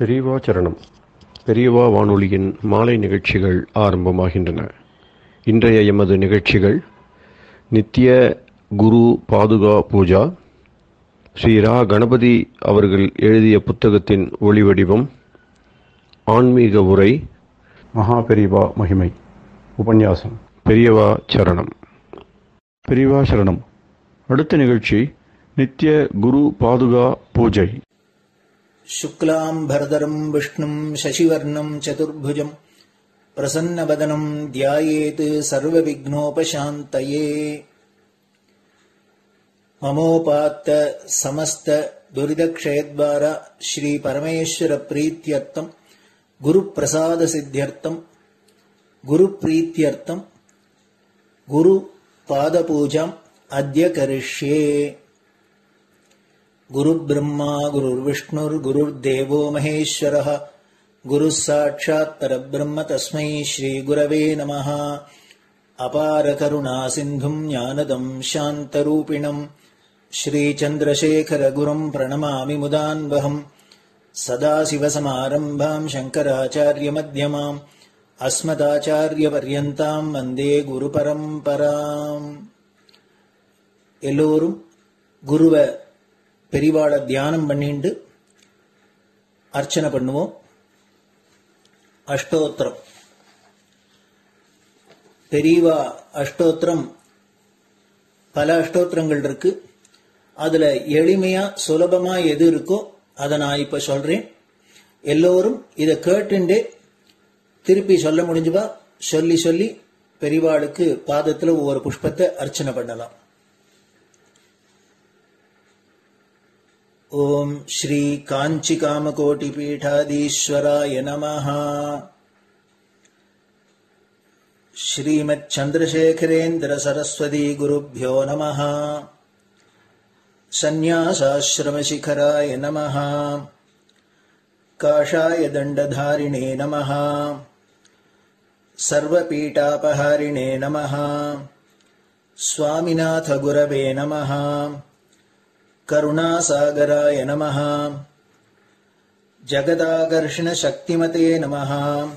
பெரியவா சரணம் பெரியவா வானொலியின் மாலை நிகழ்ச்சிகள் ஆரம்பமாகின்றன இன்றைய எமது நிகழ்ச்சிகள் நித்திய குரு பாதுகா பூஜா ஸ்ரீ ரா கணபதி அவர்கள் எழுதிய புத்தகத்தின் ஒளிவடிவம் ஆன்மீக உரை மகா பெரியவா மகிமை உபன்யாசம் பெரியவா சரணம் பெரியவா சரணம் அடுத்த நிகழ்ச்சி நித்திய குரு பாதுகா பூஜை शुक्लाम्भरधरम् विष्णुम् शशिवर्णम् चतुर्भुजम् प्रसन्नवदनम् ध्यायेत् सर्वविघ्नोपशान्तये ममोपात्त समस्त दुरिदक्षयद्वार श्रीपरमेश्वरप्रीत्यर्थम् गुरुप्रसादसिद्ध्यर्थम् गुरुप्रीत्यर्थम् गुरुपादपूजाम् अद्य करिष्ये गुरुब्रह्मा गुरुर्विष्णुर्गुरुर्देवो महेश्वरः गुरुः साक्षात् परब्रह्म तस्मै श्रीगुरवे नमः अपारकरुणासिन्धुम् ज्ञानदम् शान्तरूपिणम् श्रीचन्द्रशेखरगुरुम् प्रणमामि मुदान्वहम् सदाशिवसमारम्भाम् शङ्कराचार्यमध्यमाम् अस्मदाचार्यपर्यन्ताम् वन्दे குருபரம்பராம் எல்லோரும் குருவை பெரிவாளை தியானம் பண்ணிண்டு அர்ச்சனை பண்ணுவோம் அஷ்டோத்திரம் பெரியவா அஷ்டோத்திரம் பல அஷ்டோத்திரங்கள் இருக்கு அதுல எளிமையா சுலபமா எது இருக்கோ அதை நான் இப்ப சொல்றேன் எல்லோரும் இதை கேட்டுண்டே திருப்பி சொல்ல முடிஞ்சுபா சொல்லி சொல்லி பெரிவாளுக்கு பாதத்துல ஒவ்வொரு புஷ்பத்தை அர்ச்சனை பண்ணலாம் ॐ श्रीकाञ्चिकामकोटिपीठाधीश्वराय नमः श्रीमच्छन्द्रशेखरेन्द्रसरस्वती नमः सन्न्यासाश्रमशिखराय नमः काषाय दण्डधारिणे नमः सर्वपीठापहारिणे नमः स्वामिनाथगुरवे नमः करुणासागराय नमः जगदाकर्षणशक्तिमते नमः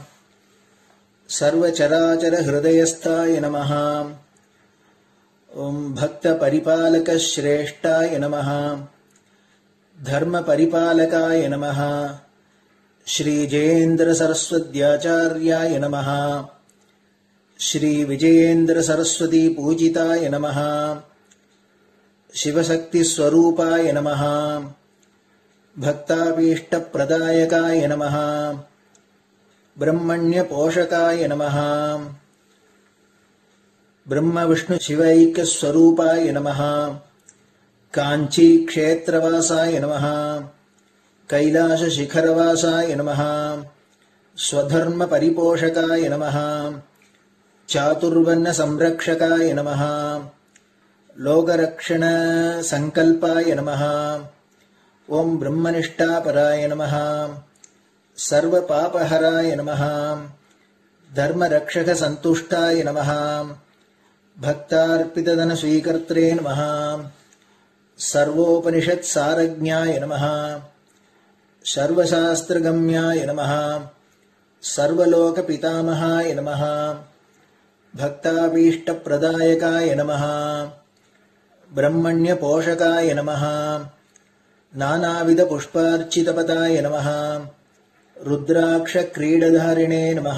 सर्वचराचरहृदयस्थाय नमः ॐ भक्तपरिपालकश्रेष्ठाय नमः धर्मपरिपालकाय नमः श्रीजयेन्द्रसरस्वत्याचार्याय नमः श्रीविजयेन्द्रसरस्वतीपूजिताय नमः शिवशक्तिस्वरूपाय नमः भक्ताभीष्टप्रदायकाय नमः ब्रह्मण्यपोषकाय नमः ब्रह्मविष्णुशिवैक्यस्वरूपाय नमः काञ्चीक्षेत्रवासाय नमः कैलासशिखरवासाय नमः स्वधर्मपरिपोषकाय नमः चातुर्वर्णसंरक्षकाय नमः लोकरक्षणसङ्कल्पाय नमः ॐ ब्रह्मनिष्ठापराय नमः सर्वपापहराय नमः धर्मरक्षकसन्तुष्टाय नमः भक्तार्पितधनस्वीकर्त्रे नमः सर्वोपनिषत्सारज्ञाय नमः सर्वशास्त्रगम्याय नमः सर्वलोकपितामहाय नमः भक्ताभीष्टप्रदायकाय नमः ब्रह्मण्यपोषकाय नमः नानाविधपुष्पार्चितपदाय नमः रुद्राक्षक्रीडधारिणे नमः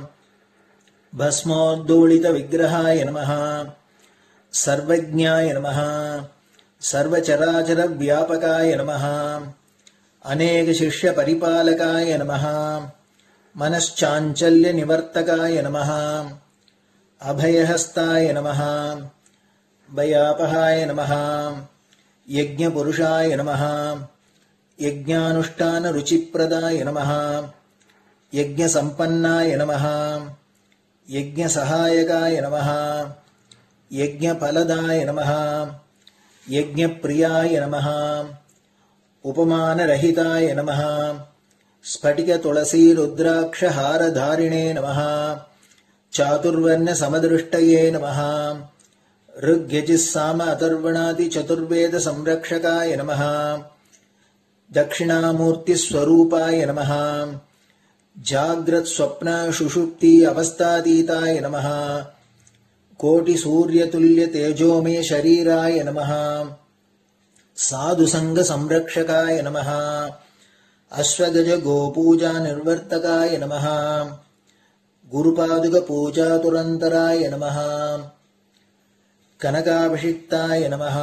भस्मोद्दोलितविग्रहाय नमः सर्वज्ञाय नमः सर्वचराचरव्यापकाय नमः अनेकशिष्यपरिपालकाय नमः मनश्चाञ्चल्यनिवर्तकाय नमः अभयहस्ताय नमः भयापहाय नमः यज्ञपुरुषाय नमः यज्ञानुष्ठानरुचिप्रदाय नमः यज्ञसम्पन्नाय नमः यज्ञसहायकाय नमः यज्ञफलदाय नमः यज्ञप्रियाय नमः उपमानरहिताय नमः स्फटिकतुलसीरुद्राक्षहारधारिणे नमः चातुर्वर्णसमदृष्टये नमः ऋग्यजिस्साम अथर्वणादिचतुर्वेदसंरक्षकाय नमः दक्षिणामूर्तिस्वरूपाय नमः जाग्रत्स्वप्नशुषुप्ति अवस्थातीताय नमः कोटिसूर्यतुल्यतेजोमे शरीराय नमः साधुसङ्गसंरक्षकाय नमः अश्वगजगोपूजानिर्वर्तकाय नमः गुरुपादुकपूजातुरन्तराय नमः कनकाभिषिक्ताय नमः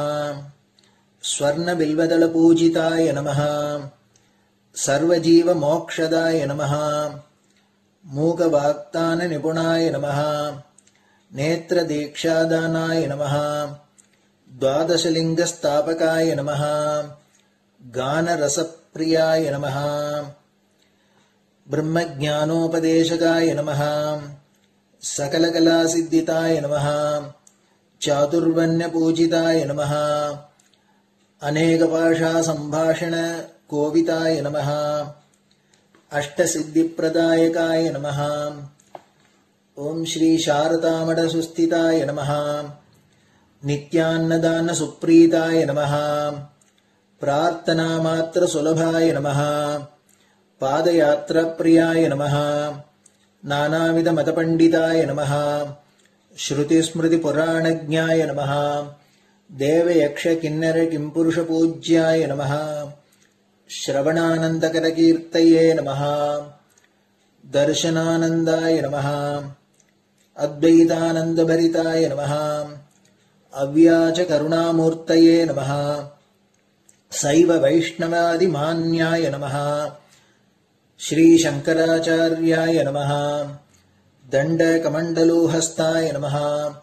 स्वर्णबिल्वदलपूजिताय नमः सर्वजीवमोक्षदाय नमः मूकवाक्ताननिपुणाय नमः नेत्रदीक्षादानाय नमः द्वादशलिङ्गस्थापकाय नमः गानरसप्रियाय नमः ब्रह्मज्ञानोपदेशकाय नमः सकलकलासिद्धिताय नमः चातुर्वण्यपूजिताय नमः अनेकभाषासम्भाषणकोविताय नमः अष्टसिद्धिप्रदायकाय नमः ॐ श्रीशारदामठसुस्थिताय नमः नित्यान्नदानसुप्रीताय नमः प्रार्थनामात्रसुलभाय नमः पादयात्राप्रियाय नमः नानाविधमतपण्डिताय नमः श्रुतिस्मृतिपुराणज्ञाय नमः देवयक्षकिन्नरकिम्पुरुषपूज्याय नमः श्रवणानन्दकरकीर्तये नमः दर्शनानन्दाय नमः अद्वैतानन्दभरिताय नमः अव्याचकरुणामूर्तये नमः सैव वैष्णवादिमान्याय नमः श्रीशङ्कराचार्याय नमः दण्डकमण्डलोहस्ताय नमः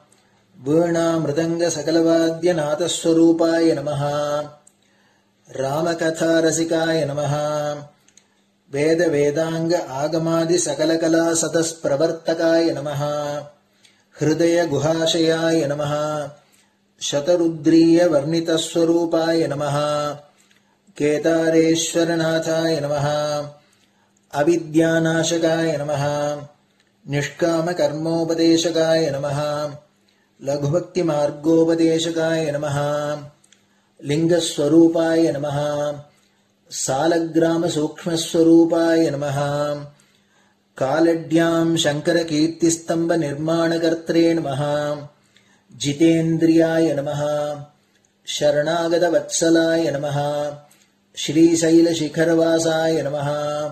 वीणामृदङ्गसकलवाद्यनाथस्वरूपाय नमः रामकथारसिकाय नमः वेदवेदाङ्ग आगमादिसकलकलासतस्प्रवर्तकाय नमः हृदयगुहाशयाय नमः शतरुद्रीयवर्णितस्वरूपाय नमः केदारेश्वरनाथाय नमः अविद्यानाशकाय नमः निष्कामकर्मोपदेशकाय नमः लघुभक्तिमार्गोपदेशकाय नमः लिङ्गस्वरूपाय नमः सालग्रामसूक्ष्मस्वरूपाय नमः कालड्याम् शङ्करकीर्तिस्तम्भनिर्माणकर्त्रे नमः जितेन्द्रियाय नमः शरणागतवत्सलाय नमः श्रीशैलशिखरवासाय नमः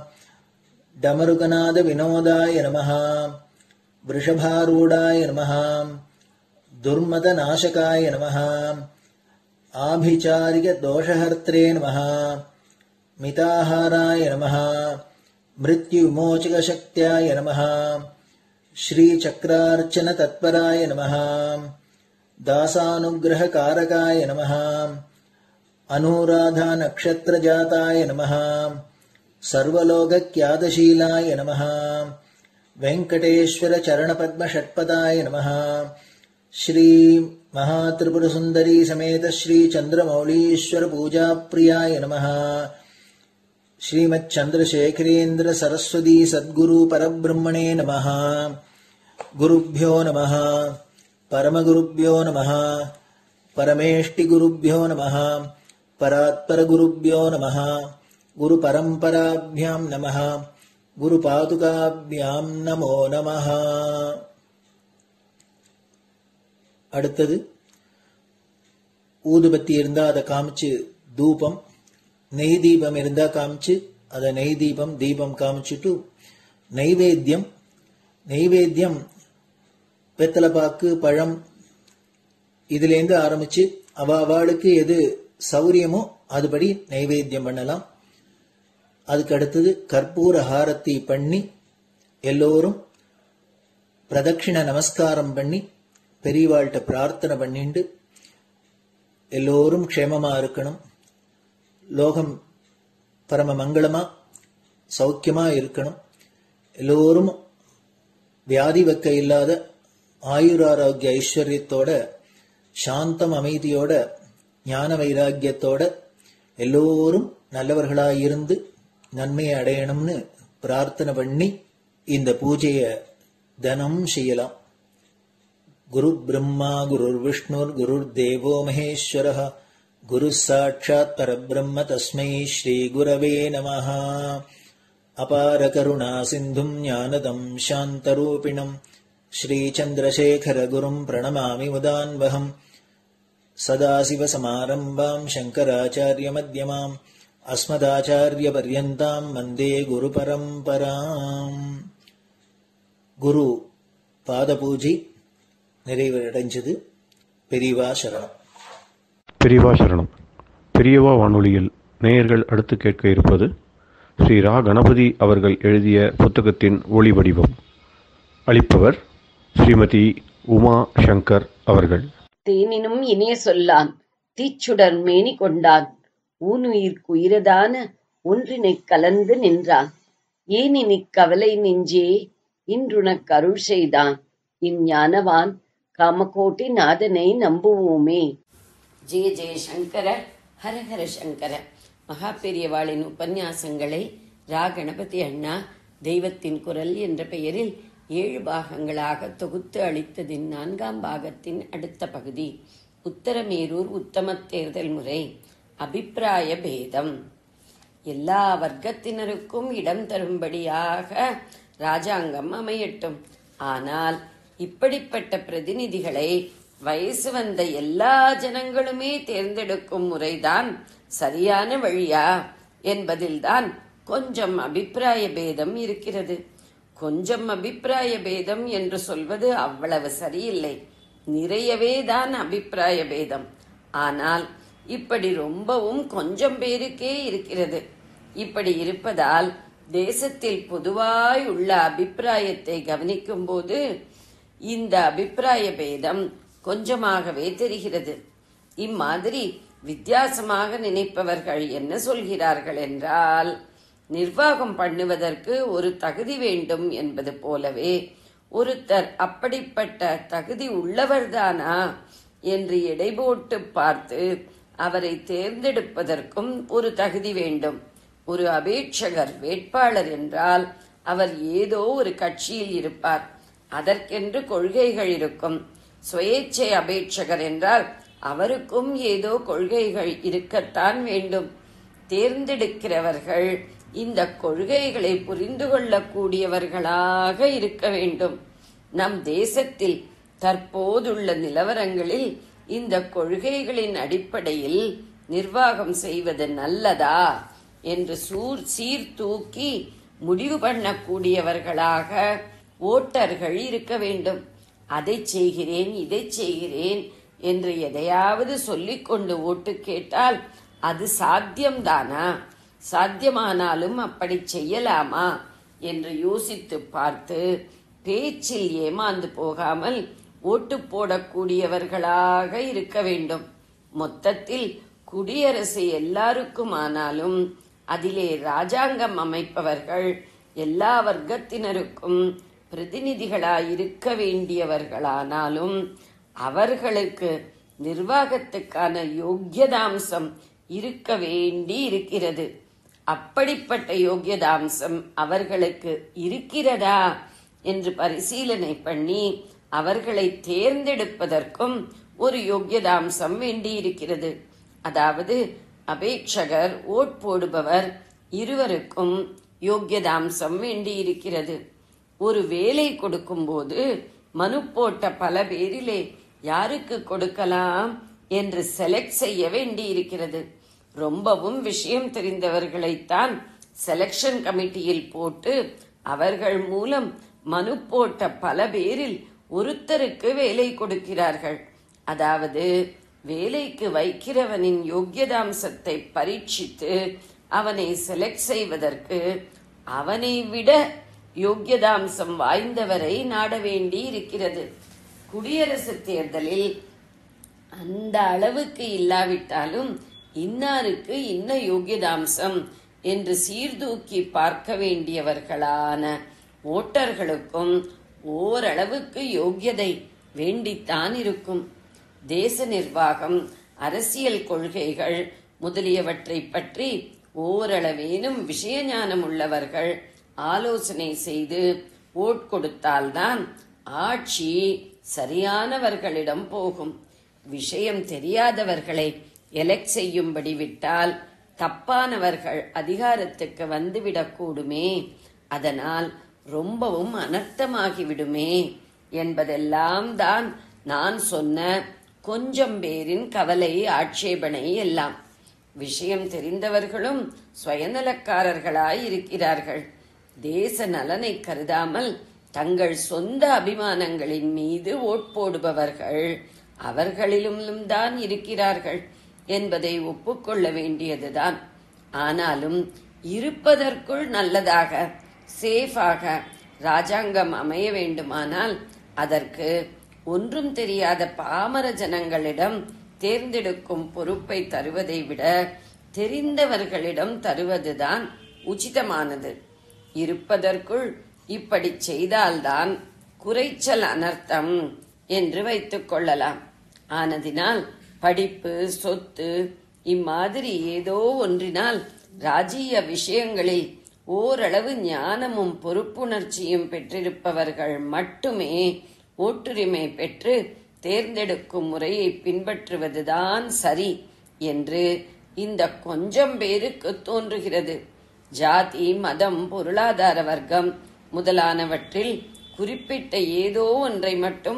डमरुकनादविनोदाय नमः वृषभारूढाय नमः दुर्मदनाशकाय नमः आभिचारिकदोषहर्त्रे नमः मिताहाराय नमः मृत्युविमोचकशक्त्याय नमः श्रीचक्रार्चनतत्पराय नमः दासानुग्रहकारकाय नमः अनुराधानक्षत्रजाताय नमः सर्वलोकक्यादशीलाय नमः वेङ्कटेश्वरचरणपद्मषट्पदाय नमः श्रीमहात्रिपुरसुन्दरी समेत श्रीचन्द्रमौलीश्वरपूजाप्रियाय नमः श्रीमच्चन्द्रशेखरेन्द्र सरस्वती सद्गुरु परब्रह्मणे नमः गुरुभ्यो नमः परमगुरुभ्यो नमः परमेष्टिगुरुभ्यो नमः परात्परगुरुभ्यो नमः गुरुपरम्पराभ्यां नमः குருபாதுகாபியாம் நமோ நமः அடுத்தது ஊதுபத்தி இருந்தா அதை காமிச்சு தூபம் நெய் தீபம் இருந்தா காமிச்சு அதை நெய் தீபம் தீபம் காமிச்சுட்டு நைவேத்தியம் நைவேத்தியம் வெத்தலைப்பாக்கு பழம் இதுலேருந்து ஆரம்பிச்சு அவ அவளுக்கு எது சௌரியமோ அதுபடி நைவேத்தியம் பண்ணலாம் அதுக்கு அடுத்தது கற்பூர ஹாரத்தி பண்ணி எல்லோரும் பிரதட்சிண நமஸ்காரம் பண்ணி பெரியவாள்கிட்ட பிரார்த்தனை பண்ணிண்டு எல்லோரும் க்ஷேமமா இருக்கணும் லோகம் பரம மங்களமா சௌக்கியமா இருக்கணும் எல்லோரும் வியாதி வெக்க இல்லாத ஆயுராரோக்கிய ஐஸ்வர்யத்தோட சாந்தம் அமைதியோட ஞான வைராக்கியத்தோட எல்லோரும் நல்லவர்களாய் இருந்து நன்மையை அடையணும்னு பிரார்த்தனை பண்ணி இந்த பூஜைய தினம் செய்யலாம் குரு பிரம்மா குருர் விஷ்ணுர் குருர் தேவோ மகேஸ்வர गुरुः साक्षात् परब्रह्म तस्मै श्रीगुरवे नमः अपारकरुणासिन्धुम् ज्ञानदम् शान्तरूपिणम् श्रीचन्द्रशेखरगुरुम् प्रणमामि मुदान्वहम् सदाशिवसमारम्भाम् शङ्कराचार्यमध्यमाम् अस्मदाचार्यपर्यन्ताम् वन्दे गुरुपरम्पराम् குரு பாதபூஜை நிறைவடைஞ்சது பெரியவா சரணம் பெரியவா சரணம் பெரியவா வானொலியில் நேயர்கள் அடுத்து கேட்க இருப்பது ஸ்ரீ ரா கணபதி அவர்கள் எழுதிய புத்தகத்தின் ஒளி வடிவம் அளிப்பவர் ஸ்ரீமதி உமா சங்கர் அவர்கள் தேனினும் இனிய சொல்லான் தீச்சுடர் மேனி கொண்டான் ஊனுயிர்க்கு உயிரதான ஒன்றினைக் கலந்து நின்றான் ஏனினிக் கவலை நெஞ்சே இன்றுனக் அருள் செய்தான் இஞ்ஞானவான் காமகோட்டி நாதனை நம்புவோமே ஜெய ஜெய சங்கர ஹரஹர சங்கர மகா பெரியவாளின் உபன்யாசங்களை ரா கணபதி அண்ணா தெய்வத்தின் குரல் என்ற பெயரில் ஏழு பாகங்களாக தொகுத்து அளித்ததின் நான்காம் பாகத்தின் அடுத்த பகுதி உத்தரமேரூர் உத்தம தேர்தல் முறை அபிப்பிராய பேதம் எல்லா வர்க்கத்தினருக்கும் இடம் தரும்படியாக ராஜாங்கம் அமையட்டும் ஆனால் இப்படிப்பட்ட பிரதிநிதிகளை வயசு வந்த எல்லா ஜனங்களுமே தேர்ந்தெடுக்கும் முறைதான் சரியான வழியா என்பதில்தான் கொஞ்சம் அபிப்பிராய பேதம் இருக்கிறது கொஞ்சம் அபிப்பிராய பேதம் என்று சொல்வது அவ்வளவு சரியில்லை நிறையவே தான் அபிப்பிராய பேதம் ஆனால் இப்படி ரொம்பவும் கொஞ்சம் பேருக்கே இருக்கிறது இப்படி இருப்பதால் தேசத்தில் பொதுவாய் உள்ள அபிப்பிராயத்தை கவனிக்கும் போது இந்த அபிப்பிராய பேதம் கொஞ்சமாகவே தெரிகிறது இம்மாதிரி வித்தியாசமாக நினைப்பவர்கள் என்ன சொல்கிறார்கள் என்றால் நிர்வாகம் பண்ணுவதற்கு ஒரு தகுதி வேண்டும் என்பது போலவே ஒருத்தர் அப்படிப்பட்ட தகுதி உள்ளவர்தானா என்று எடை போட்டு பார்த்து அவரை தேர்ந்தெடுப்பதற்கும் ஒரு தகுதி வேண்டும் ஒரு அபேட்சகர் வேட்பாளர் என்றால் அவர் ஏதோ ஒரு கட்சியில் இருப்பார் அதற்கென்று கொள்கைகள் இருக்கும் சுயேச்சை அபேட்சகர் என்றால் அவருக்கும் ஏதோ கொள்கைகள் இருக்கத்தான் வேண்டும் தேர்ந்தெடுக்கிறவர்கள் இந்த கொள்கைகளை புரிந்து கொள்ளக்கூடியவர்களாக இருக்க வேண்டும் நம் தேசத்தில் தற்போதுள்ள நிலவரங்களில் இந்த கொள்கைகளின் அடிப்படையில் நிர்வாகம் செய்வது நல்லதா என்று சூர் சீர்தூக்கி முடிவு பண்ணக்கூடியவர்களாக ஓட்டர்கள் இருக்க வேண்டும் அதை செய்கிறேன் இதை செய்கிறேன் என்று எதையாவது சொல்லிக்கொண்டு ஓட்டு கேட்டால் அது சாத்தியம்தானா சாத்தியமானாலும் அப்படி செய்யலாமா என்று யோசித்து பார்த்து பேச்சில் ஏமாந்து போகாமல் ஓட்டு போடக்கூடியவர்களாக இருக்க வேண்டும் மொத்தத்தில் குடியரசு எல்லாருக்கும் ஆனாலும் அதிலே ராஜாங்கம் அமைப்பவர்கள் எல்லா வர்க்கத்தினருக்கும் பிரதிநிதிகளாயிருக்க வேண்டியவர்களானாலும் அவர்களுக்கு நிர்வாகத்துக்கான யோக்கியதாம்சம் இருக்க வேண்டி இருக்கிறது அப்படிப்பட்ட யோக்கியதாம்சம் அவர்களுக்கு இருக்கிறதா என்று பரிசீலனை பண்ணி அவர்களை தேர்ந்தெடுப்பதற்கும் ஒரு யோக்கியதாம்சம் வேண்டியிருக்கிறது அதாவது அபேட்சகர் ஓட் போடுபவர் இருவருக்கும் யோக்கியதாம்சம் வேண்டியிருக்கிறது ஒரு வேலை கொடுக்கும்போது மனு போட்ட பல பேரிலே யாருக்கு கொடுக்கலாம் என்று செலக்ட் செய்ய வேண்டியிருக்கிறது ரொம்பவும் விஷயம் தெரிந்தவர்களைத்தான் செலக்ஷன் கமிட்டியில் போட்டு அவர்கள் மூலம் மனு போட்ட பல பேரில் ஒருத்தருக்கு வேலை கொடுக்கிறார்கள் அதாவது வேலைக்கு வைக்கிறவனின் யோக்கியதாம்சத்தை பரீட்சித்து அவனை செலக்ட் செய்வதற்கு அவனை விட யோக்கியதாம்சம் வாய்ந்தவரை நாட வேண்டி இருக்கிறது குடியரசு தேர்தலில் அந்த அளவுக்கு இல்லாவிட்டாலும் இன்னாருக்கு இன்ன யோகியதாம்சம் என்று சீர்தூக்கி பார்க்க வேண்டியவர்களான ஓட்டர்களுக்கும் ஓரளவுக்கு யோக்கியதை வேண்டித்தான் இருக்கும் தேச நிர்வாகம் அரசியல் கொள்கைகள் முதலியவற்றை பற்றி ஓரளவேனும் விஷய ஞானம் உள்ளவர்கள் ஆலோசனை செய்து ஓட் கொடுத்தால்தான் ஆட்சி சரியானவர்களிடம் போகும் விஷயம் தெரியாதவர்களை எலெக்ட் செய்யும்படி விட்டால் தப்பானவர்கள் அதிகாரத்துக்கு வந்துவிடக்கூடுமே அதனால் ரொம்பவும் அனர்த்தமாகிவிடுமே என்பதெல்லாம் தான் நான் சொன்ன கொஞ்சம் பேரின் கவலை ஆட்சேபனை எல்லாம் விஷயம் தெரிந்தவர்களும் சுயநலக்காரர்களாய் இருக்கிறார்கள் தேச நலனை கருதாமல் தங்கள் சொந்த அபிமானங்களின் மீது ஓட் போடுபவர்கள் அவர்களிலும் தான் இருக்கிறார்கள் என்பதை ஒப்புக்கொள்ள வேண்டியதுதான் ஆனாலும் இருப்பதற்குள் நல்லதாக சேஃபாக ராஜாங்கம் அமைய வேண்டுமானால் அதற்கு ஒன்றும் தெரியாத பாமர ஜனங்களிடம் தேர்ந்தெடுக்கும் பொறுப்பை தருவதை விட தெரிந்தவர்களிடம் தருவதுதான் உச்சிதமானது இருப்பதற்குள் இப்படி செய்தால்தான் குறைச்சல் அனர்த்தம் என்று வைத்துக் கொள்ளலாம் ஆனதினால் படிப்பு சொத்து இம்மாதிரி ஏதோ ஒன்றினால் ராஜீய விஷயங்களில் ஓரளவு ஞானமும் பொறுப்புணர்ச்சியும் பெற்றிருப்பவர்கள் மட்டுமே ஓட்டுரிமை பெற்று தேர்ந்தெடுக்கும் முறையை பின்பற்றுவதுதான் சரி என்று இந்த கொஞ்சம் பேருக்கு தோன்றுகிறது ஜாதி மதம் பொருளாதார வர்க்கம் முதலானவற்றில் குறிப்பிட்ட ஏதோ ஒன்றை மட்டும்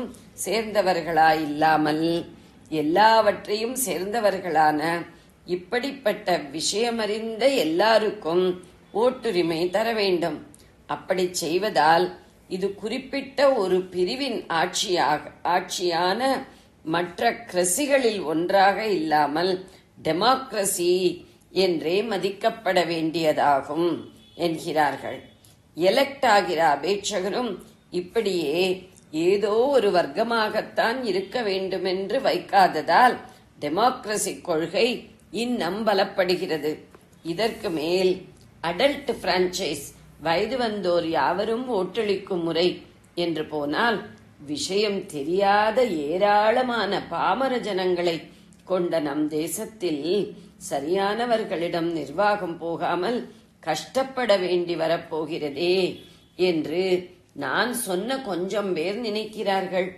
சேர்ந்தவர்களாயில்லாமல் எல்லாவற்றையும் சேர்ந்தவர்களான இப்படிப்பட்ட விஷயமறிந்த எல்லாருக்கும் ஓட்டுரிமை தர வேண்டும் அப்படி செய்வதால் இது குறிப்பிட்ட ஒரு பிரிவின் ஆட்சியாக ஆட்சியான மற்ற கிரசிகளில் ஒன்றாக இல்லாமல் டெமோக்ரசி என்றே மதிக்கப்பட வேண்டியதாகும் என்கிறார்கள் எலெக்ட் ஆகிற அபேட்சகரும் இப்படியே ஏதோ ஒரு வர்க்கமாகத்தான் இருக்க வேண்டுமென்று வைக்காததால் டெமோக்ரசி கொள்கை இன்னும் பலப்படுகிறது இதற்கு மேல் அடல்ட் பிரான்ச்சைஸ் வயது வந்தோர் யாவரும் ஓட்டளிக்கும் முறை என்று போனால் விஷயம் தெரியாத ஏராளமான பாமர ஜனங்களை கொண்ட நம் தேசத்தில் சரியானவர்களிடம் நிர்வாகம் போகாமல் கஷ்டப்பட வேண்டி வரப்போகிறதே என்று நான் சொன்ன கொஞ்சம் பேர் நினைக்கிறார்கள்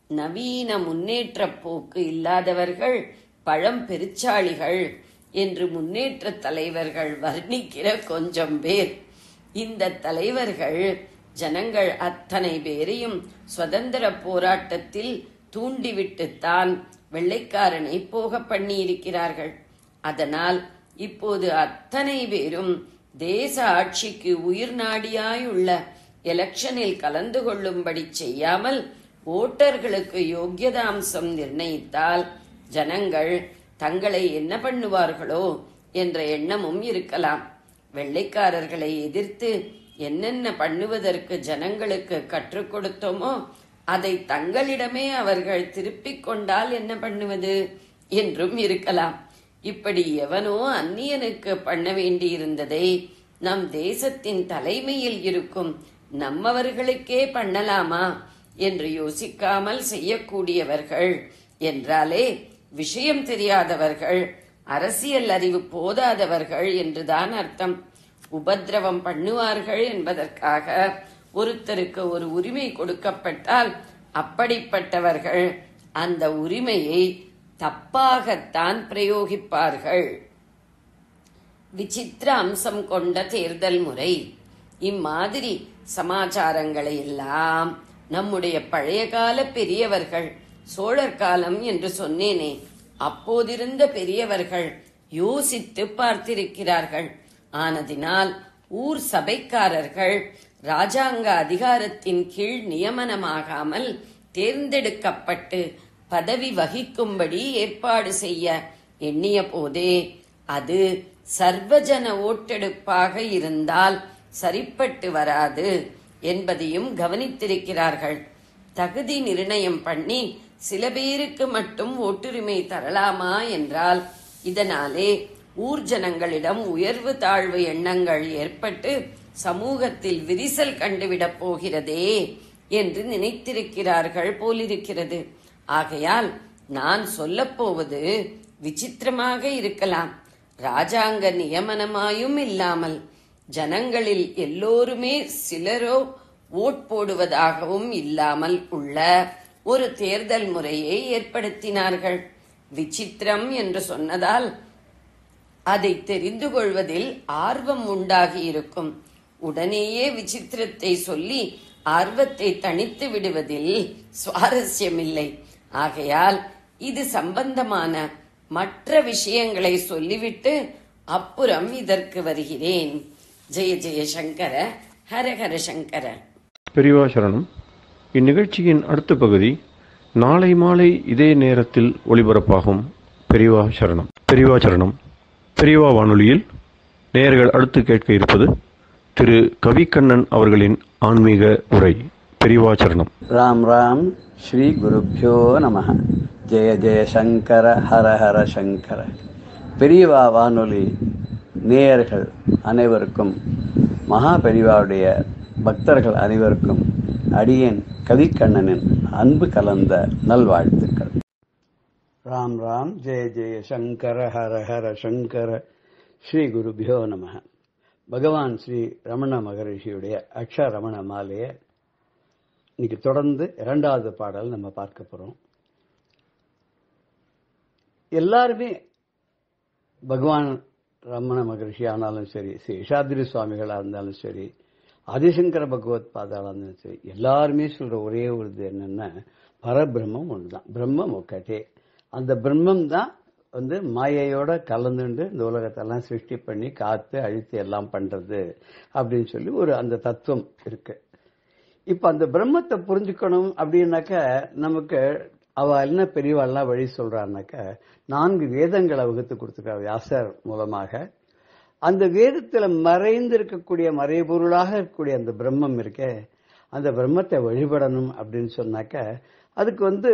நவீன முன்னேற்ற போக்கு இல்லாதவர்கள் பழம் பெருச்சாளிகள் என்று முன்னேற்ற தலைவர்கள் வர்ணிக்கிற கொஞ்சம் பேர் இந்த தலைவர்கள் ஜனங்கள் அத்தனை பேரையும் சுதந்திர போராட்டத்தில் தூண்டிவிட்டுத்தான் வெள்ளைக்காரனை போக பண்ணியிருக்கிறார்கள் அதனால் இப்போது அத்தனை பேரும் தேச ஆட்சிக்கு உயிர் நாடியாயுள்ள எலெக்ஷனில் கலந்து கொள்ளும்படி செய்யாமல் ஓட்டர்களுக்கு யோக்கியதாம்சம் நிர்ணயித்தால் ஜனங்கள் தங்களை என்ன பண்ணுவார்களோ என்ற எண்ணமும் இருக்கலாம் வெள்ளைக்காரர்களை எதிர்த்து என்னென்ன பண்ணுவதற்கு ஜனங்களுக்கு கற்றுக் கொடுத்தோமோ அதை தங்களிடமே அவர்கள் திருப்பிக் கொண்டால் என்ன பண்ணுவது என்றும் இருக்கலாம் இப்படி எவனோ அந்நியனுக்கு பண்ண வேண்டியிருந்ததை நம் தேசத்தின் தலைமையில் இருக்கும் நம்மவர்களுக்கே பண்ணலாமா என்று யோசிக்காமல் செய்யக்கூடியவர்கள் என்றாலே விஷயம் தெரியாதவர்கள் அரசியல் அறிவு போதாதவர்கள் என்றுதான் அர்த்தம் உபத்திரவம் பண்ணுவார்கள் என்பதற்காக ஒருத்தருக்கு ஒரு உரிமை கொடுக்கப்பட்டால் அப்படிப்பட்டவர்கள் அந்த உரிமையை தப்பாகத்தான் பிரயோகிப்பார்கள் விசித்திர அம்சம் கொண்ட தேர்தல் முறை இம்மாதிரி சமாச்சாரங்களை எல்லாம் நம்முடைய பழைய கால பெரியவர்கள் சோழர் காலம் என்று சொன்னேனே அப்போதிருந்த பெரியவர்கள் யோசித்து பார்த்திருக்கிறார்கள் ஆனதினால் ஊர் சபைக்காரர்கள் ராஜாங்க அதிகாரத்தின் கீழ் நியமனமாகாமல் தேர்ந்தெடுக்கப்பட்டு பதவி வகிக்கும்படி ஏற்பாடு செய்ய எண்ணிய போதே அது சர்வஜன ஓட்டெடுப்பாக இருந்தால் சரிப்பட்டு வராது என்பதையும் கவனித்திருக்கிறார்கள் தகுதி நிர்ணயம் பண்ணி சில பேருக்கு மட்டும் ஓட்டுரிமை தரலாமா என்றால் இதனாலே ஊர் ஜனங்களிடம் உயர்வு தாழ்வு எண்ணங்கள் ஏற்பட்டு சமூகத்தில் விரிசல் கண்டுவிடப் போகிறதே என்று நினைத்திருக்கிறார்கள் போலிருக்கிறது ஆகையால் நான் சொல்லப் போவது விசித்திரமாக இருக்கலாம் ராஜாங்க நியமனமாயும் இல்லாமல் ஜனங்களில் எல்லோருமே சிலரோ ஓட் போடுவதாகவும் இல்லாமல் உள்ள ஒரு தேர்தல் முறையை ஏற்படுத்தினார்கள் விசித்திரம் என்று சொன்னதால் அதை தெரிந்து கொள்வதில் ஆர்வம் உண்டாகி இருக்கும் உடனேயே விசித்திரத்தை சொல்லி ஆர்வத்தை தணித்து விடுவதில் சுவாரஸ்யமில்லை ஆகையால் இது சம்பந்தமான மற்ற விஷயங்களை சொல்லிவிட்டு அப்புறம் இதற்கு வருகிறேன் ஜெய ஜெய சங்கர ஹர ஹர சங்கர பெரியவா சரணம் இந்நிகழ்ச்சியின் அடுத்த பகுதி நாளை மாலை இதே நேரத்தில் ஒளிபரப்பாகும் பெரியவா சரணம் பெரியவா சரணம் பெரியவா வானொலியில் நேயர்கள் அடுத்து கேட்க இருப்பது திரு கவிக்கண்ணன் அவர்களின் ஆன்மீக உரை பெரியவா சரணம் ராம் ராம் ஸ்ரீ குருப்பியோ நம ஜெய ஜெய சங்கர ஹர ஹர சங்கர பெரியவா வானொலி நேயர்கள் அனைவருக்கும் மகா பெரியவாவுடைய பக்தர்கள் அனைவருக்கும் அடியேன் கவிக்கண்ணனின் அன்பு கலந்த நல்வாழ்த்துக்கள் ராம் ராம் ஜெய ஜெய சங்கர ஹர ஹர சங்கர ஸ்ரீ குருபியோ நம பகவான் ஸ்ரீ ரமண மகரிஷியுடைய அக்ஷ ரமண மாலையை இன்னைக்கு தொடர்ந்து இரண்டாவது பாடல் நம்ம பார்க்க போறோம் எல்லாருமே பகவான் ரமண மகரிஷி ஆனாலும் சரி சேஷாதிரி சுவாமிகளா இருந்தாலும் சரி ஆதிசங்கர பகவத் பாதாளா இருந்தாலும் சரி எல்லாருமே சொல்ற ஒரே ஒரு இது என்னன்னா பரபிரம்மம் ஒண்ணுதான் பிரம்மம் ஒக்கட்டே அந்த பிரம்மம் தான் வந்து மாயையோட கலந்துண்டு இந்த உலகத்தெல்லாம் சிருஷ்டி பண்ணி காத்து அழித்து எல்லாம் பண்றது அப்படின்னு சொல்லி ஒரு அந்த தத்துவம் இருக்கு இப்ப அந்த பிரம்மத்தை புரிஞ்சுக்கணும் அப்படின்னாக்க நமக்கு அவ என்ன பெரியவாள்லாம் வழி சொல்றான்னாக்க நான்கு வேதங்களை வகுத்து கொடுத்துருக்கா வியாசர் மூலமாக அந்த வேதத்துல மறைந்து இருக்கக்கூடிய மறைபொருளாக இருக்கக்கூடிய அந்த பிரம்மம் இருக்கே அந்த பிரம்மத்தை வழிபடணும் அப்படின்னு சொன்னாக்க அதுக்கு வந்து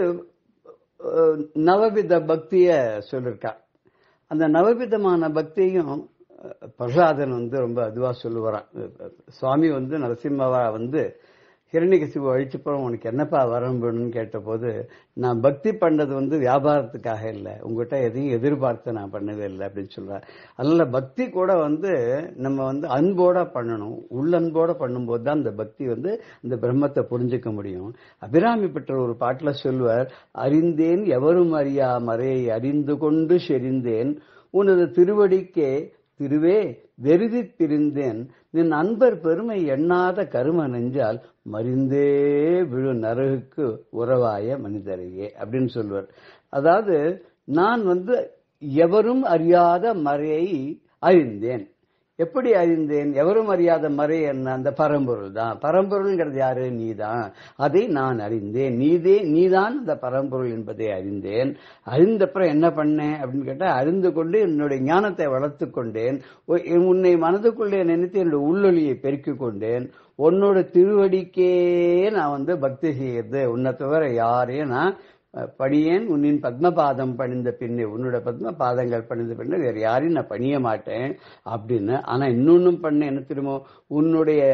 அஹ், நவவித பக்திய சொல்லிருக்கா அந்த நவவிதமான பக்தியையும் அஹ், பிரகலாதன் வந்து ரொம்ப அதுவா சொல்லுவாராம் அஹ், சுவாமி வந்து நரசிம்மவா வந்து ஹிரண்யகசிபு அழிச்சப்புறம் உனக்கு என்னப்பா வரம் வேணும்னு கேட்டபோது நான் பக்தி பண்ணது வந்து வியாபாரத்துக்காக இல்லை உங்ககிட்ட எதையும் எதிர்பார்த்து நான் பண்ணவே இல்லை அப்படின்னு சொல்றேன் அதனால பக்தி கூட வந்து நம்ம வந்து அன்போட பண்ணணும் உள்ளன்போட பண்ணும்போது தான் அந்த பக்தி வந்து இந்த பிரம்மத்தை புரிஞ்சுக்க முடியும் அபிராமி பெற்ற ஒரு பாட்டுல சொல்லுவார் அறிந்தேன் எவரும் அறியா மறையை அறிந்து கொண்டு செறிந்தேன் உனது திருவடிக்கே திருவே வெறுதித் பிரிந்தேன் நின் அன்பர் பெருமை எண்ணாத கரும நெஞ்சால் மறிந்தே விழு நரகுக்கு உறவாய மனிதரையே அப்படின்னு சொல்லுவார் அதாவது நான் வந்து எவரும் அறியாத மறையை அறிந்தேன் எப்படி அறிந்தேன் எவரும் அறியாத மறை என்ன அந்த பரம்பொருள் தான் பரம்பொருள்ங்கிறது யாரு நீதான் அதை நான் அறிந்தேன் நீதே நீதான் அந்த பரம்பொருள் என்பதை அறிந்தேன் அறிந்தப்புறம் என்ன பண்ணேன் அப்படின்னு கேட்டா அறிந்து கொண்டு என்னுடைய ஞானத்தை வளர்த்து கொண்டேன் உ- உன்னை மனதுக்குள்ளே நினைத்து என்னுடைய உள்ளொலியை பெருக்கிக் கொண்டேன் உன்னோட திருவடிக்கே நான் வந்து பக்தி செய்யறது உன்னை தவிர யாரையும் நான் அஹ், பணியேன் உன்னின் பத்மபாதம் பணிந்த பின்னே உன்னோட பத்ம பாதங்கள் பணிந்த பின்னே வேற யாரையும் நான் பணிய மாட்டேன் அப்படின்னு ஆனா இன்னொன்னும் பண்ண என்ன தெரியுமோ உன்னுடைய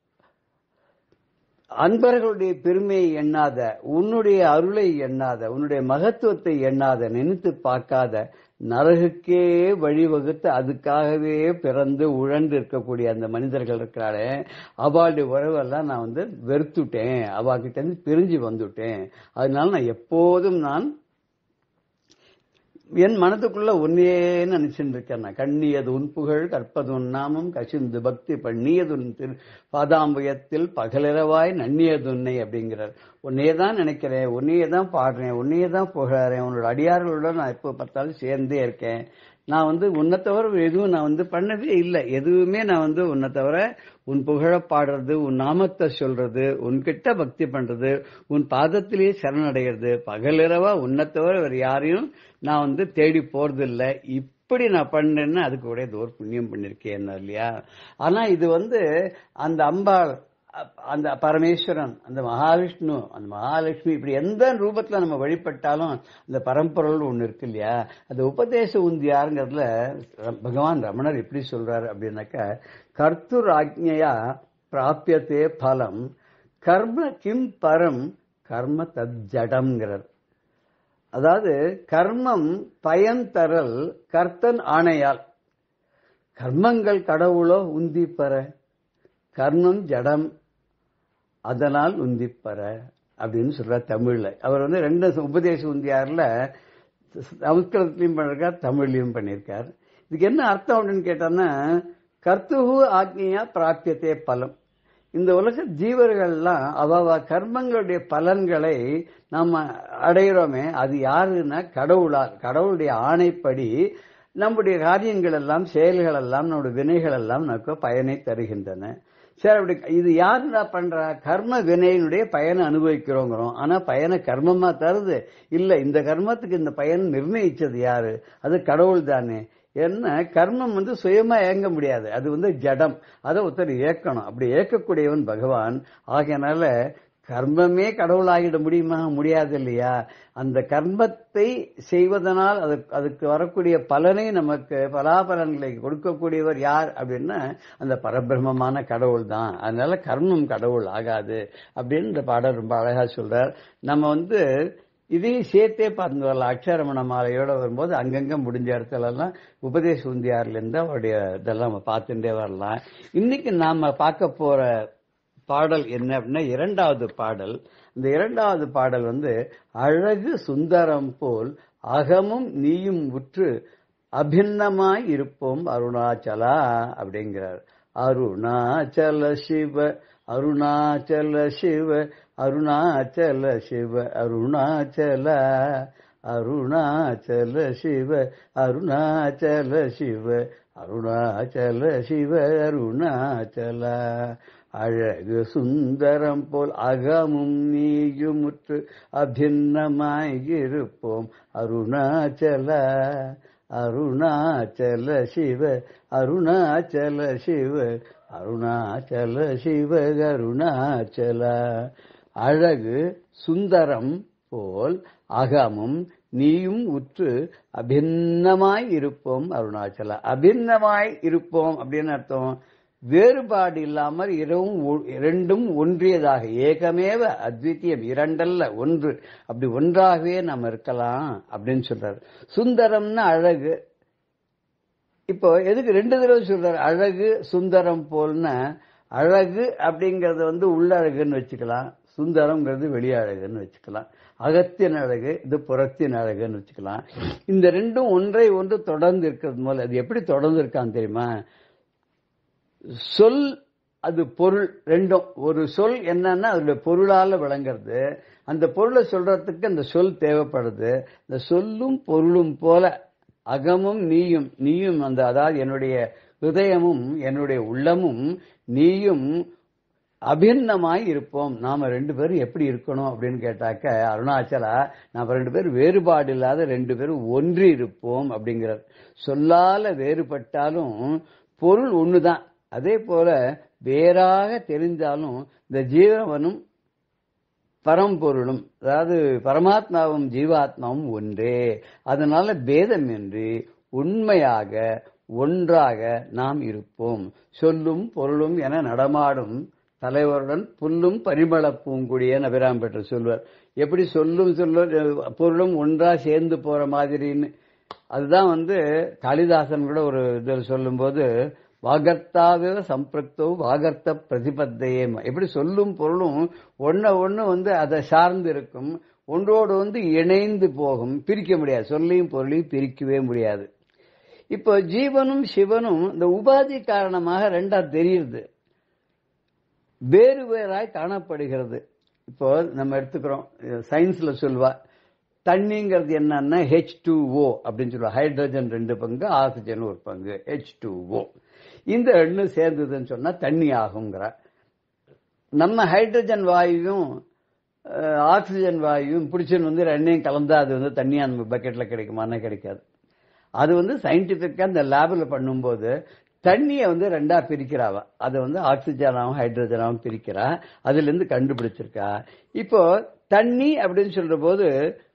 அன்பர்களுடைய பெருமையை எண்ணாத உன்னுடைய அருளை எண்ணாத உன்னுடைய மகத்துவத்தை எண்ணாத நினைத்து பார்க்காத நரகுக்கே வழிவகுத்து அதுக்காகவே பிறந்து உழன்று இருக்கக்கூடிய அந்த மனிதர்கள் இருக்கிறாரே அவளுடைய உறவெல்லாம் நான் வந்து வெறுத்துட்டேன் அவகிட்ட இருந்து பிரிஞ்சு வந்துட்டேன் அதனால நான் எப்போதும் நான் என் மனதுக்குள்ள ஒன்னே நினைச்சுட்டு இருக்கேன் நான் கண்ணியது உன் புகழ் கற்பது உன் நாமம் கசிந்து பக்தி பண்ணியது உன் திரு பாதாம்பயத்தில் பகலிரவாய் நன்னியது உன்னை அப்படிங்கிறார் உன்னையே தான் நினைக்கிறேன் உன்னையே தான் பாடுறேன் உன்னையே தான் புகழறேன் உன்னோட அடியார்களோட நான் எப்போ பார்த்தாலும் சேர்ந்தே இருக்கேன் நான் வந்து உன்னை தவிர எதுவும் நான் வந்து பண்ணதே இல்லை எதுவுமே நான் வந்து உன்னை தவிர உன் புகழ பாடுறது உன் நாமத்தை சொல்றது உன்கிட்ட பக்தி பண்றது உன் பாதத்திலேயே சரணடைகிறது பகலிரவா உன்னை தவிர வேற யாரையும் நான் வந்து தேடி போறது இல்ல இப்படி நான் பண்ணேன்னா அதுக்கு கூட ஏதோ ஒரு புண்ணியம் பண்ணிருக்கேன் இல்லையா ஆனா இது வந்து அந்த அம்பாள் அ- அந்த பரமேஸ்வரன் அந்த மகாவிஷ்ணு அந்த மகாலட்சுமி இப்படி எந்த ரூபத்துல நம்ம வழிபட்டாலும் அந்த பரம்பொருள் ஒண்ணு இருக்கு இல்லையா அந்த உபதேச உந்தியாருங்கிறதுல ர- பகவான் ரமணர் எப்படி சொல்றாரு அப்படின்னாக்க கர்த்துர் ஆக்ஞையா பிராபியத்தே பலம் கர்ம கிம் பரம் கர்ம தத் ஜடம்ங்கிறார் அதாவது கர்மம் பயன் தரல் கர்த்தன் ஆணையால் கர்மங்கள் கடவுளோ உந்திப்பற கர்மம் ஜடம் அதனால் உந்திப்பற அப்படின்னு சொல்றார் தமிழ்ல அவர் வந்து ரெண்டு உபதேச உந்தியார்ல சமஸ்கிருதத்திலையும் பண்ணிருக்கார் தமிழ்லையும் பண்ணியிருக்கார் இதுக்கு என்ன அர்த்தம் அப்படின்னு கேட்டான்னா கர்த்துகு ஆக்னியா பிராப்தியத்தே பலம் இந்த உலக ஜீவர்கள்லாம் அவ கர்மங்களுடைய பலன்களை நம்ம அடைகிறோமே அது யாருன்னா கடவுளால் கடவுளுடைய ஆணைப்படி நம்முடைய காரியங்கள் எல்லாம் செயல்கள் எல்லாம் நம்முடைய வினைகள் எல்லாம் நமக்கு பயனை தருகின்றன சரி அப்படி இது யாருடா பண்றா கர்ம வினையினுடைய பயனை அனுபவிக்கிறோங்கிறோம் ஆனா பயனை கர்மமா தருது இல்ல இந்த கர்மத்துக்கு இந்த பயன் நிர்ணயிச்சது யாரு அது கடவுள் தானே என்ன கர்மம் வந்து சுயமா இயங்க முடியாது அது வந்து ஜடம் அதை ஒருத்தர் இயக்கணும் அப்படி இயக்கக்கூடியவன் பகவான் ஆகையனால கர்மமே கடவுளாகிட முடியுமா முடியாது இல்லையா அந்த கர்மத்தை செய்வதனால் அது அதுக்கு வரக்கூடிய பலனை நமக்கு பலாபலன்களை கொடுக்கக்கூடியவர் யார் அப்படின்னா அந்த பரபிரமமான கடவுள் தான் அதனால கர்மம் கடவுள் ஆகாது அப்படின்னு இந்த பாடல் ரொம்ப அழகா சொல்றார் நம்ம வந்து இதையும் சேர்த்தே பார்த்து வரலாம் அக்ஷரமண மாலையோட வரும்போது அங்கங்க முடிஞ்ச இடத்துல எல்லாம் உபதேச உந்தியார்ல இருந்து அவருடைய இதெல்லாம் நம்ம பார்த்துட்டே வரலாம் இன்னைக்கு நாம பார்க்க போற பாடல் என்ன அப்படின்னா இரண்டாவது பாடல் இந்த இரண்டாவது பாடல் வந்து அழகு சுந்தரம் போல் அகமும் நீயும் உற்று அபிண்ணமாய் இருப்போம் அருணாச்சலா அப்படிங்கிறார் அருணாச்சல சிவ அருணாச்சல சிவ அருணாச்சல சிவ அருணாச்சல அருணாச்சல சிவ அருணாச்சல சிவ அருணாச்சல சிவ அருணாச்சல அழகு சுந்தரம் போல் அகமும் நீயுமுற்று அபிண்ணமாயிருப்போம் அருணாச்சல அருணாச்சல சிவ அருணாச்சல சிவ அருணாச்சல சிவ அருணாச்சல அழகு சுந்தரம் போல் அகமும் நீயும் உற்று அபிண்ணமாய் இருப்போம் அருணாச்சல அபிண்ணமாய் இருப்போம் அப்படின்னு அர்த்தம் வேறுபாடு இல்லாமல் இரவும் ஒ- இரண்டும் ஒன்றியதாக ஏகமேவ அத்வித்தியம் இரண்டல்ல ஒன்று அப்படி ஒன்றாகவே நாம் இருக்கலாம் அப்படின்னு சொல்றாரு சுந்தரம்னா அழகு இப்போ எதுக்கு ரெண்டு தடவை சொல்றாரு அழகு சுந்தரம் போல்னா அழகு அப்படிங்கறது வந்து உள்ளழகுன்னு வச்சுக்கலாம் சுந்தரம்ங்கிறது வெளி அழகுன்னு வச்சுக்கலாம் அகத்தின் அழகு இது புறத்தின் அழகுன்னு வச்சுக்கலாம் இந்த ரெண்டும் ஒன்றை ஒன்று தொடர்ந்து இருக்கிறது போல அது எப்படி தொடர்ந்து இருக்கான்னு தெரியுமா சொல் அது பொருள் ரெண்டும் ஒரு சொல் என்னன்னா அதுல பொருளால விளங்குறது அந்த பொருளை சொல்றதுக்கு அந்த சொல் தேவைப்படுது இந்த சொல்லும் பொருளும் போல அகமும் நீயும் நீயும் அந்த அதாவது என்னுடைய ஹிருதயமும் என்னுடைய உள்ளமும் நீயும் அபிண்ணமாய் இருப்போம் நாம ரெண்டு பேரும் எப்படி இருக்கணும் அப்படின்னு கேட்டாக்க அருணாச்சலா நாம ரெண்டு பேரும் வேறுபாடு இல்லாத ரெண்டு பேரும் ஒன்றி இருப்போம் அப்படிங்கிறார் சொல்லால வேறுபட்டாலும் பொருள் ஒண்ணுதான் அதே போல வேறாக தெரிந்தாலும் இந்த ஜீவனும் பரம்பொருளும் அதாவது பரமாத்மாவும் ஜீவாத்மாவும் ஒன்றே அதனால பேதமின்றி உண்மையாக ஒன்றாக நாம் இருப்போம் சொல்லும் பொருளும் என நடமாடும் தலைவருடன் புல்லும் பரிமள பூங்குடிய நபிராம் பெற்று சொல்வார் எப்படி சொல்லும் சொல்லும் பொருளும் ஒன்றா சேர்ந்து போற மாதிரின்னு அதுதான் வந்து காளிதாசன் கூட ஒரு இதில் சொல்லும்போது வாகர்த்தாவிவ சம்பிரக்தோ வாகர்த்த பிரதிபத்தையே எப்படி சொல்லும் பொருளும் ஒன்ன ஒண்ணு வந்து அதை சார்ந்து இருக்கும் ஒன்றோடு வந்து இணைந்து போகும் பிரிக்க முடியாது சொல்லையும் பொருளையும் பிரிக்கவே முடியாது இப்போ ஜீவனும் சிவனும் இந்த உபாதி காரணமாக ரெண்டா தெரியுது வேறு வேறாய் காணப்படுகிறது இப்போ நம்ம எடுத்துக்கிறோம் சயின்ஸ்ல சொல்வா தண்ணிங்கிறது என்னன்னா ஹெச் டூ ஓ அப்படின்னு சொல்லுவா ஹைட்ரஜன் ரெண்டு பங்கு ஆக்சிஜன் ஒரு பங்கு ஹெச் டூ ஓ இந்த ரெண்டு சேர்ந்ததுன்னு சொன்னா தண்ணி ஆகுங்கிற நம்ம ஹைட்ரஜன் வாயுவும் அஹ், ஆக்சிஜன் வாயுவும் பிடிச்சுன்னு வந்து ரெண்டையும் கலந்தா அது வந்து தண்ணியா நம்ம பக்கெட்ல கிடைக்குமானா கிடைக்காது அது வந்து சயின்டிபிக்கா அந்த லேபில் பண்ணும்போது தண்ணியை வந்து ரெண்டா பிரிக்கிறாவ அதை வந்து ஆக்சிஜனாவும் ஹைட்ரஜனாவும் பிரிக்கிறா அதுல இருந்து கண்டுபிடிச்சிருக்கா இப்போ தண்ணி அப்படின்னு சொல்ற போது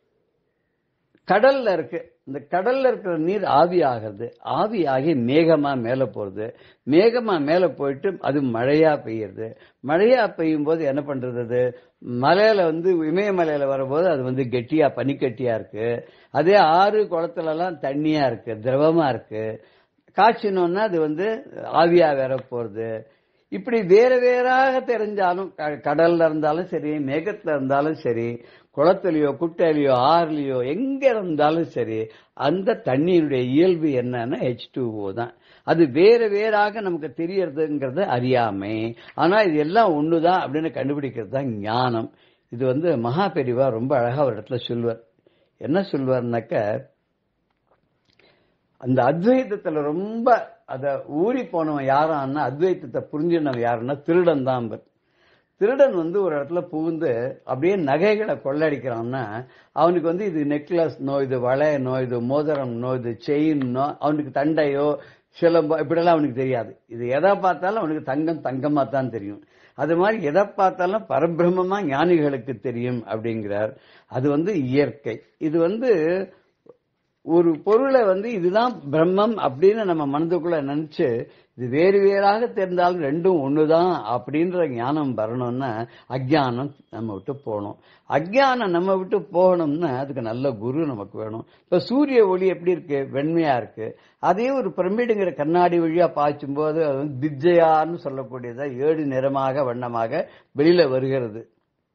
கடல்ல இருக்கு இந்த கடல்ல இருக்கிற நீர் ஆவி ஆகிறது ஆவி ஆகி மேகமா மேல போறது மேகமா மேல போயிட்டு அது மழையா பெய்யுறது மழையா பெய்யும் போது என்ன பண்றது அது மலையில வந்து இமயமலையில வரும்போது அது வந்து கெட்டியா பனிக்கட்டியா இருக்கு அதே ஆறு குளத்துல எல்லாம் தண்ணியா இருக்கு திரவமா இருக்கு காய்ச்சினோன்னா அது வந்து ஆவியா வேற போறது இப்படி வேற வேறாக தெரிஞ்சாலும் க- கடல்ல இருந்தாலும் சரி மேகத்துல இருந்தாலும் சரி குளத்துலயோ குட்டையிலயோ ஆறுலயோ எங்க இருந்தாலும் சரி அந்த தண்ணீருடைய இயல்பு என்னன்னா ஹெச் தான் அது வேற வேறாக நமக்கு தெரியறதுங்கிறது அறியாமை ஆனா இது எல்லாம் ஒண்ணுதான் அப்படின்னு கண்டுபிடிக்கிறது தான் ஞானம் இது வந்து மகா பெரிவா ரொம்ப அழகா ஒரு இடத்துல சொல்வார் என்ன சொல்வார்னாக்க அந்த அத்வைத்தத்துல ரொம்ப அத ஊறி போனவன் யாரான்னா அத்வைத்தத்தை புரிஞ்சினவன் யாருன்னா திருடன் தான் அவர். திருடன் வந்து ஒரு இடத்துல புகுந்து அப்படியே நகைகளை கொள்ளடிக்கிறான்னா அவனுக்கு வந்து இது நெக்லஸ் நோ இது வளையனோ இது மோதிரம் நோ இது செயின்னோ அவனுக்கு தண்டையோ சிலம்போ இப்படியெல்லாம் அவனுக்கு தெரியாது இது எதை பார்த்தாலும் அவனுக்கு தங்கம் தங்கமா தான் தெரியும் அது மாதிரி எதை பார்த்தாலும் பரபிரம்மமா ஞானிகளுக்கு தெரியும் அப்படிங்கிறார் அது வந்து இயற்கை இது வந்து ஒரு பொருளை வந்து இதுதான் பிரம்மம் அப்படின்னு நம்ம மனதுக்குள்ள நினைச்சு இது வேறு வேறாக தெரிந்தாலும் ரெண்டும் ஒண்ணுதான் அப்படின்ற ஞானம் வரணும்னா அஜ்ஞானம் நம்ம விட்டு போகணும் அஜ்ஞானம் நம்ம விட்டு போகணும்னா அதுக்கு நல்ல குரு நமக்கு வேணும் இப்ப சூரிய ஒளி எப்படி இருக்கு வெண்மையா இருக்கு அதே ஒரு பிரமிடுங்கிற கண்ணாடி வழியா பாய்ச்சும் போது அது வந்து திஜயான்னு சொல்லக்கூடியதா ஏழு நிறமாக வண்ணமாக வெளியில வருகிறது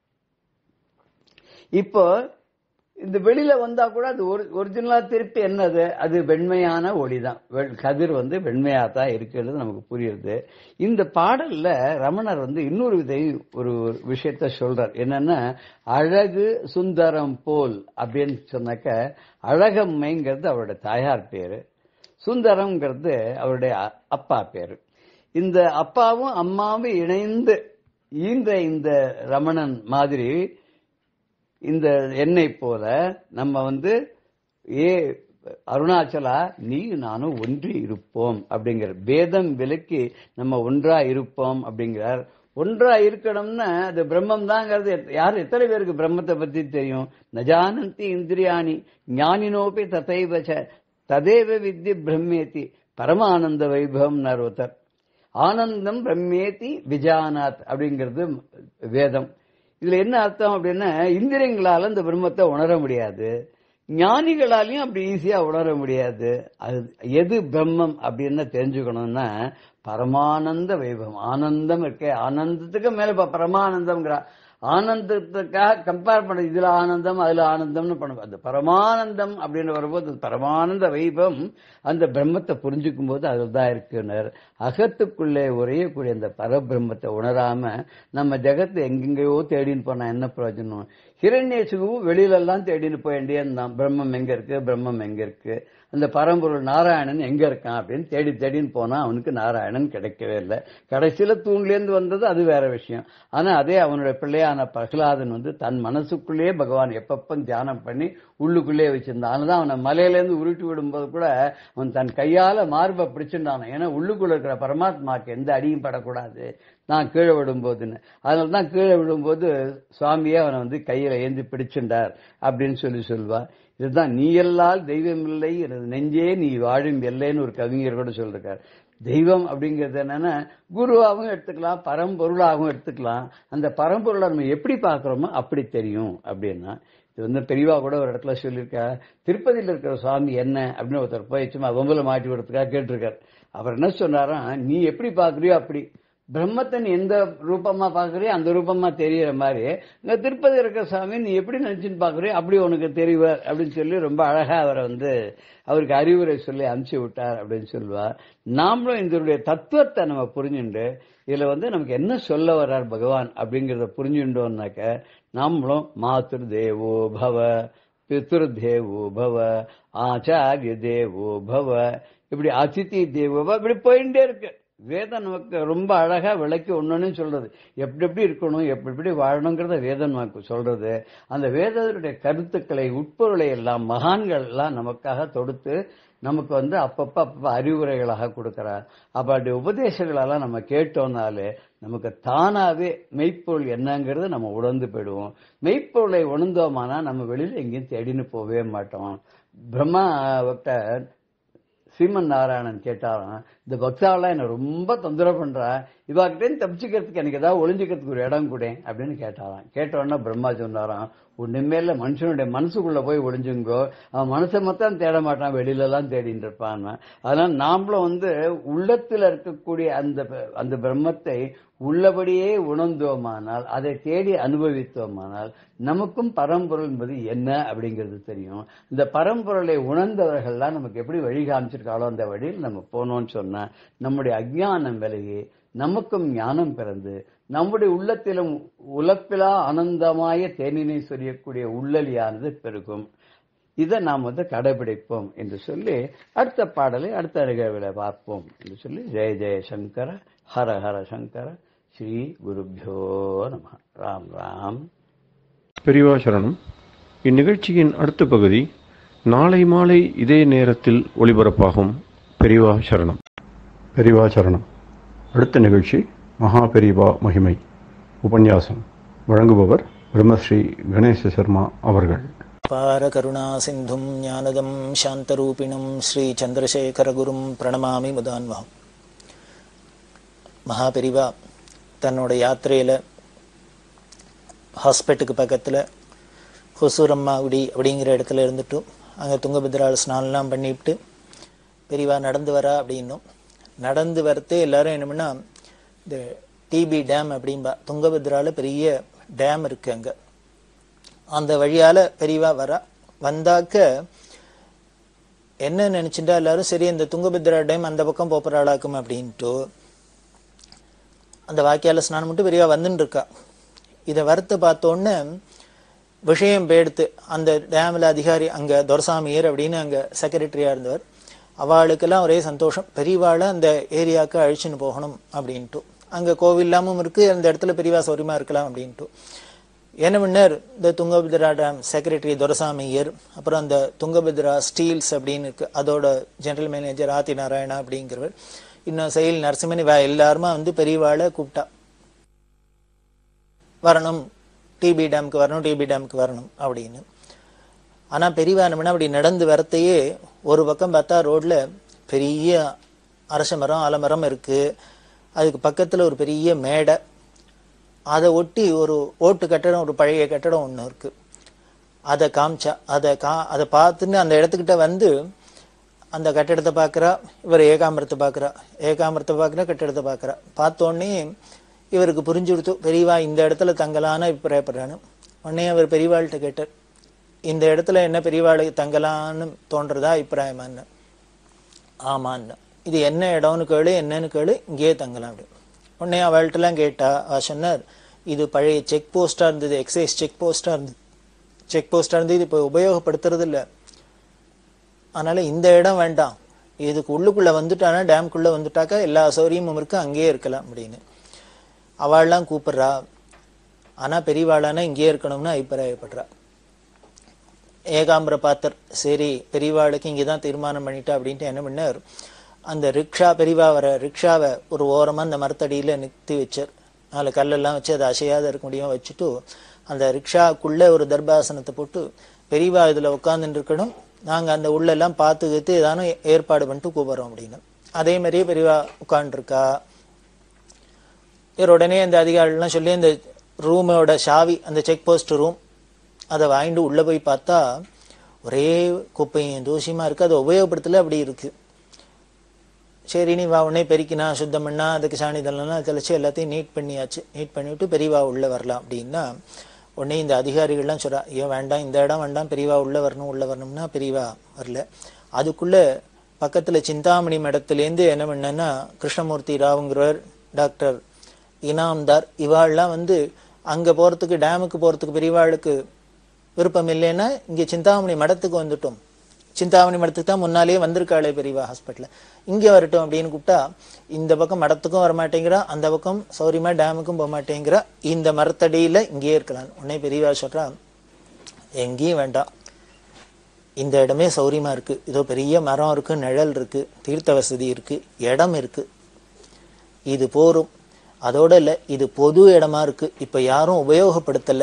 இப்போ இந்த வெளியில வந்தா கூட அது ஒரிஜினலா திருப்பி என்னது அது வெண்மையான ஒளிதான் வெ- கதிர் வந்து வெண்மையா தான் இருக்கிறது நமக்கு புரியுது இந்த பாடல்ல ரமணர் வந்து இன்னொரு விதை ஒரு ஒரு விஷயத்த சொல்றார் என்னன்னா அழகு சுந்தரம் போல் அப்படின்னு சொன்னாக்க அழகம்மைங்கிறது அவருடைய தாயார் பேரு சுந்தரம்ங்கிறது அவருடைய அ- அப்பா பேரு இந்த அப்பாவும் அம்மாவும் இணைந்து ஈன்ற இந்த ரமணன் மாதிரி இந்த எண்ணெய் போல நம்ம வந்து ஏ அருணாச்சலா நீ நானும் ஒன்றி இருப்போம் அப்படிங்கிற பேதம் விலக்கி நம்ம ஒன்றா இருப்போம் அப்படிங்கிறார் ஒன்றா இருக்கணும்னா அது பிரம்மம் தாங்கிறது யார் எத்தனை பேருக்கு பிரம்மத்தை பத்தி தெரியும் நஜானந்தி இந்திரியாணி ஞானினோபி ததைவச்ச ததேவ வித்ய பிரம்மேதி பரமானந்த வைபவம் ஒருத்தர் ஆனந்தம் பிரம்மேதி விஜானாத் அப்படிங்கிறது வேதம் இதுல என்ன அர்த்தம் அப்படின்னா இந்திரியங்களால இந்த பிரம்மத்தை உணர முடியாது ஞானிகளாலையும் அப்படி ஈஸியா உணர முடியாது அது எது பிரம்மம் அப்படின்னு தெரிஞ்சுக்கணும்னா பரமானந்த வைபவம் ஆனந்தம் இருக்கே ஆனந்தத்துக்கு மேல இப்ப பரமானந்தம்ங்கிறா ஆனந்தத்துக்காக கம்பேர் பண்ண இதுல ஆனந்தம் அதுல ஆனந்தம்னு பண்ண அந்த பரமானந்தம் அப்படின்னு வரும்போது அந்த பரமானந்த வைபவம் அந்த பிரம்மத்தை புரிஞ்சுக்கும் போது அதில் தான் இருக்குனர் அகத்துக்குள்ளே உரையக்கூடிய அந்த பரபிரம்மத்தை உணராம நம்ம ஜெகத்தை எங்கெங்கேயோ தேடின்னு போனா என்ன பிரயோஜனம் ஹிரண்யேசுவும் வெளியில எல்லாம் தேடின்னு போய் வேண்டியதுதான் பிரம்மம் எங்க இருக்கு பிரம்மம் எங்க இருக்கு அந்த பரம்பொருள் நாராயணன் எங்க இருக்கான் அப்படின்னு தேடி தேடின்னு போனா அவனுக்கு நாராயணன் கிடைக்கவே இல்லை கடைசியில தூண்லேருந்து வந்தது அது வேற விஷயம் ஆனா அதே அவனுடைய பிள்ளையான பிரகலாதன் வந்து தன் மனசுக்குள்ளேயே பகவான் எப்பப்ப தியானம் பண்ணி உள்ளுக்குள்ளேயே வச்சிருந்தான் அதனாலதான் அவனை மலையிலேருந்து உருட்டி விடும்போது கூட அவன் தன் கையால மார்பை பிடிச்சிருந்தான் ஏன்னா உள்ளுக்குள்ள இருக்கிற பரமாத்மாக்கு எந்த அடியும் படக்கூடாது நான் கீழே விடும்போதுன்னு அதனால தான் கீழே விடும்போது சுவாமியே அவனை வந்து கையில ஏந்தி பிடிச்சிருந்தார் அப்படின்னு சொல்லி சொல்வா இதுதான் நீ எல்லால் தெய்வம் இல்லை எனது நெஞ்சே நீ வாழும் எல்லைன்னு ஒரு கவிஞர் கூட சொல்லிருக்கார் தெய்வம் அப்படிங்கிறது என்னன்னா குருவாகவும் எடுத்துக்கலாம் பரம்பொருளாகவும் எடுத்துக்கலாம் அந்த பரம்பொருளை நம்ம எப்படி பார்க்கறோமோ அப்படி தெரியும் அப்படின்னா இது வந்து பெரியவா கூட ஒரு இடத்துல சொல்லியிருக்கா திருப்பதியில் இருக்கிற சுவாமி என்ன அப்படின்னு ஒருத்தர் போய் சும்மா பொம்பளை மாட்டி விடுறதுக்காக கேட்டிருக்கார் அவர் என்ன சொன்னாராம் நீ எப்படி பார்க்கறியோ அப்படி பிரம்மத்தை நீ எந்த ரூபமா பாக்குறியோ அந்த ரூபமா தெரியற மாதிரி இங்க திருப்பதி இருக்கிற சாமி நீ எப்படி நினைச்சுன்னு பாக்குறியோ அப்படி உனக்கு தெரிவார் அப்படின்னு சொல்லி ரொம்ப அழகா அவரை வந்து அவருக்கு அறிவுரை சொல்லி அனுப்பிச்சு விட்டார் அப்படின்னு சொல்லுவார் நாமளும் இதனுடைய தத்துவத்தை நம்ம புரிஞ்சுண்டு இதுல வந்து நமக்கு என்ன சொல்ல வர்றார் பகவான் அப்படிங்கறத புரிஞ்சுட்டோம்னாக்க நாமளும் மாத்ரு தேவோ பவ பித்ரு தேவோ பவ ஆச்சாரிய தேவோ பவ இப்படி அதிதி தேவோ பவ இப்படி போயிட்டே இருக்கு வேதம் நமக்கு ரொம்ப அழகா விளக்கி ஒன்னொன்னு சொல்றது எப்படி எப்படி இருக்கணும் எப்படி எப்படி வாழணுங்கிறத வேதம் நமக்கு சொல்றது அந்த வேதத்துடைய கருத்துக்களை உட்பொருளை எல்லாம் மகான்கள் எல்லாம் நமக்காக தொடுத்து நமக்கு வந்து அப்பப்ப அப்பப்ப அறிவுரைகளாக கொடுக்கிறார் அப்ப அப்படி உபதேசங்களெல்லாம் நம்ம கேட்டோம்னாலே நமக்கு தானாவே மெய்ப்பொருள் என்னங்கிறது நம்ம உணர்ந்து போயிடுவோம் மெய்ப்பொருளை உணர்ந்தோமானா நம்ம வெளியில எங்கேயும் தேடின்னு போகவே மாட்டோம் பிரம்மா ஸ்ரீமன் நாராயணன் கேட்டாராம் இந்த பக்தாவெல்லாம் என்ன ரொம்ப தொந்தரவு பண்றா இவாகிட்டேருந்து தப்பிச்சுக்கிறதுக்கு எனக்கு ஏதாவது ஒளிஞ்சுக்கிறதுக்கு ஒரு இடம் கூட அப்படின்னு கேட்டாராம் கேட்ட உடனே பிரம்மா சொன்னாராம் ஒண்ணுமேல மனுஷனுடைய மனசுக்குள்ள போய் ஒளிஞ்சுங்கோ அவன் மனசை மொத்தம் தேட மாட்டான் வெளியில எல்லாம் தேடிட்டு இருப்பான் அதனால நாமளும் வந்து உள்ளத்துல இருக்கக்கூடிய அந்த ப- அந்த பிரம்மத்தை உள்ளபடியே உணர்ந்தோமானால் அதை தேடி அனுபவித்தோமானால் நமக்கும் பரம்பொருள் என்பது என்ன அப்படிங்கிறது தெரியும் இந்த பரம்பொருளை உணர்ந்தவர்கள்லாம் நமக்கு எப்படி வழி காமிச்சிருக்காளோ அந்த வழியில் நம்ம போனோம்னு சொன்னா நம்முடைய அஜ்ஞானம் விலகி நமக்கும் ஞானம் பிறந்து நம்முடைய உள்ளத்திலும் உலப்பிலா ஆனந்தமாய தேனினை சொரியக்கூடிய உள்ளலியானது பெருகும் இதை நாம் வந்து கடைபிடிப்போம் என்று சொல்லி அடுத்த பாடலை அடுத்த நிகழ்வில் பார்ப்போம் என்று சொல்லி ஜெய ஜெய சங்கர ஹர ஹர சங்கர ஸ்ரீ குருபியோ நம ராம் ராம் பெரியவா சரணம் இந்நிகழ்ச்சியின் அடுத்த பகுதி நாளை மாலை இதே நேரத்தில் ஒளிபரப்பாகும் பெரியவா சரணம் பெரியவா சரணம் அடுத்த நிகழ்ச்சி மகா பெரியவா மகிமை உபன்யாசம் வழங்குபவர் பிரம்மஸ்ரீ கணேச சர்மா அவர்கள் पारकरुणासिन्धुं ज्ञानदं शान्तरूपिणं ஸ்ரீச்சந்திரசேகரகுரும் பிரணமாமி முதான்வகம் மகாபெரிவா தன்னோட யாத்திரையில் ஹாஸ்பிட்டலுக்கு பக்கத்தில் ஹொசூரம்மாகுடி அப்படிங்கிற இடத்துல இருந்துட்டும் அங்கே துங்கபத்ராவில் ஸ்நானம்லாம் பண்ணிவிட்டு பெரியவா நடந்து வரா அப்படின்னும் நடந்து வரத்தே எல்லாரும் என்ன பண்ணா இந்த டிபி டேம் அப்படின்பா துங்கபத்ராவில் பெரிய டேம் இருக்கு அங்கே அந்த வழியால பெரியவா வரா வந்தாக்க என்ன நினைச்சுட்டா எல்லாரும் சரி இந்த துங்கபத்ரா டேம் அந்த பக்கம் போப்பறாளாக்கும் அப்படின்ட்டு அந்த வாக்கியால ஸ்நானம் மட்டும் பெரியவா வந்துன்னு இருக்கா இதை வரத்தை பார்த்தோன்னே விஷயம் பேடுத்து அந்த டேமில் அதிகாரி அங்க துரசாமியர் அப்படின்னு அங்க செக்ரட்டரியா இருந்தவர் அவளுக்கெல்லாம் ஒரே சந்தோஷம் பெரியவாளை அந்த ஏரியாவுக்கு அழிச்சுன்னு போகணும் அப்படின்ட்டு அங்க கோவில்லாமும் இருக்கு அந்த இடத்துல பெரியவா சௌரியமா இருக்கலாம் அப்படின்ட்டு என்ன பண்ணார் இந்த துங்கபத்ரா டேம் செக்ரட்டரி துரசாமியர் அப்புறம் அந்த துங்கபத்ரா ஸ்டீல்ஸ் அப்படின்னு இருக்கு அதோட ஜெனரல் மேனேஜர் ஆதி நாராயணா அப்படிங்கிறவர் இன்னும் செயல் நரசிம்மன் இவ எல்லாருமா வந்து பெரியவாளை கூப்பிட்டா வரணும் டிபி டேம்க்கு வரணும் டிபி டேம்க்கு வரணும் அப்படின்னு ஆனா பெரியவா என்ன பண்ணா அப்படி நடந்து வரத்தையே ஒரு பக்கம் பார்த்தா ரோட்ல பெரிய அரச மரம் ஆலமரம் இருக்கு அதுக்கு பக்கத்துல ஒரு பெரிய மேடை அதை ஒட்டி ஒரு ஓட்டு கட்டடம் ஒரு பழைய கட்டடம் ஒன்று இருக்கு அதை காமிச்சா அதை கா அதை பார்த்துன்னு அந்த இடத்துக்கிட்ட வந்து அந்த கட்டிடத்தை பார்க்குறா இவர் ஏகாம்பரத்தை பார்க்குறா ஏகாம்பரத்தை பார்க்குறா கட்டிடத்தை பார்க்குறா பார்த்தோன்னே இவருக்கு புரிஞ்சு கொடுத்து பெரியவா இந்த இடத்துல தங்கலான்னு அபிப்பிராயப்படுறான்னு உடனே அவர் பெரியவாள்கிட்ட கேட்டார் இந்த இடத்துல என்ன பெரியவாளுக்கு தங்கலான்னு தோன்றதா அபிப்பிராயமான்னு ஆமான்னு இது என்ன இடம்னு கேளு என்னன்னு கேளு இங்கேயே தங்கலாம் அப்படி உடனே அவள்கிட்டலாம் கேட்டா அவ சொன்னார் இது பழைய செக் போஸ்டா இருந்தது எக்ஸைஸ் செக் போஸ்டா இருந்தது செக் போஸ்டா இருந்து இது இப்போ உபயோகப்படுத்துறது இல்ல அதனால இந்த இடம் வேண்டாம் இதுக்கு உள்ளுக்குள்ள வந்துட்டானா டேம்குள்ள வந்துட்டாக்கா எல்லா சௌகரியமும் இருக்கு அங்கேயே இருக்கலாம் அப்படின்னு அவள்லாம் கூப்பிடுறா ஆனா பெரியவாளானா இங்கேயே இருக்கணும்னு அபிப்பிராயப்படுறா ஏகாம்பர பாத்தர் சரி பெரியவாளுக்கு இங்கே தான் தீர்மானம் பண்ணிட்டா அப்படின்ட்டு என்ன பண்ணார் அந்த ரிக்ஷா பெரியவா வர ரிக்ஷாவை ஒரு ஓரமா அந்த மரத்தடியில நிறுத்தி வச்சார் நாலு கல்லெல்லாம் வச்சு அதை அசையாத இருக்க முடியும் வச்சுட்டு அந்த ரிக்ஷாக்குள்ள ஒரு தர்பாசனத்தை போட்டு பெரியவா இதுல உட்கார்ந்துட்டு இருக்கணும் நாங்க அந்த உள்ள எல்லாம் பார்த்து கீத்து ஏதானும் ஏற்பாடு பண்ணிட்டு கூப்பிடுறோம் அப்படின்னு அதே மாதிரியே பெரியவா உட்காந்துருக்கா இவர் உடனே அந்த அதிகாரிகள்லாம் சொல்லி அந்த ரூமோட சாவி அந்த செக் போஸ்ட் ரூம் அதை வாங்கிட்டு உள்ள போய் பார்த்தா ஒரே குப்பையும் தூசியமா இருக்கு அதை உபயோகப்படுத்தல அப்படி இருக்கு சரி நீ வா உடனே பெருக்கினா சுத்தம் பண்ணா அதுக்கு சாணி தள்ளலாம் தெளிச்சு எல்லாத்தையும் நீட் பண்ணியாச்சு நீட் பண்ணிவிட்டு பெரியவா உள்ள வரலாம் அப்படின்னா உடனே இந்த அதிகாரிகள்லாம் சொல்றா ஏன் வேண்டாம் இந்த இடம் வேண்டாம் பெரியவா உள்ள வரணும் உள்ள வரணும்னா பெரியவா வரல அதுக்குள்ள பக்கத்துல சிந்தாமணி மடத்துலேருந்து என்ன பண்ணேன்னா கிருஷ்ணமூர்த்தி ராவுங்கிறவர் டாக்டர் இனாம்தார் இவாள்லாம் வந்து அங்க போறதுக்கு டேமுக்கு போறதுக்கு பெரியவாளுக்கு விருப்பம் இல்லைன்னா இங்க சிந்தாமணி மடத்துக்கு வந்துட்டோம் சிந்தாமணி மடத்துக்கு தான் முன்னாலேயே வந்திருக்காளே பெரியவா ஹாஸ்பிட்டல் இங்க வரட்டும் அப்படின்னு கூப்பிட்டா இந்த பக்கம் மடத்துக்கும் வர மாட்டேங்கிறா அந்த பக்கம் சௌரியமா டேமுக்கும் போக மாட்டேங்கிறா இந்த மரத்தடியில இங்கேயே இருக்கலாம் உடனே பெரியவா சொல்றா எங்கேயும் வேண்டாம் இந்த இடமே சௌரியமா இருக்கு இதோ பெரிய மரம் இருக்கு நிழல் இருக்கு தீர்த்த வசதி இருக்கு இடம் இருக்கு இது போரும் அதோட இல்ல இது பொது இடமா இருக்கு இப்ப யாரும் உபயோகப்படுத்தல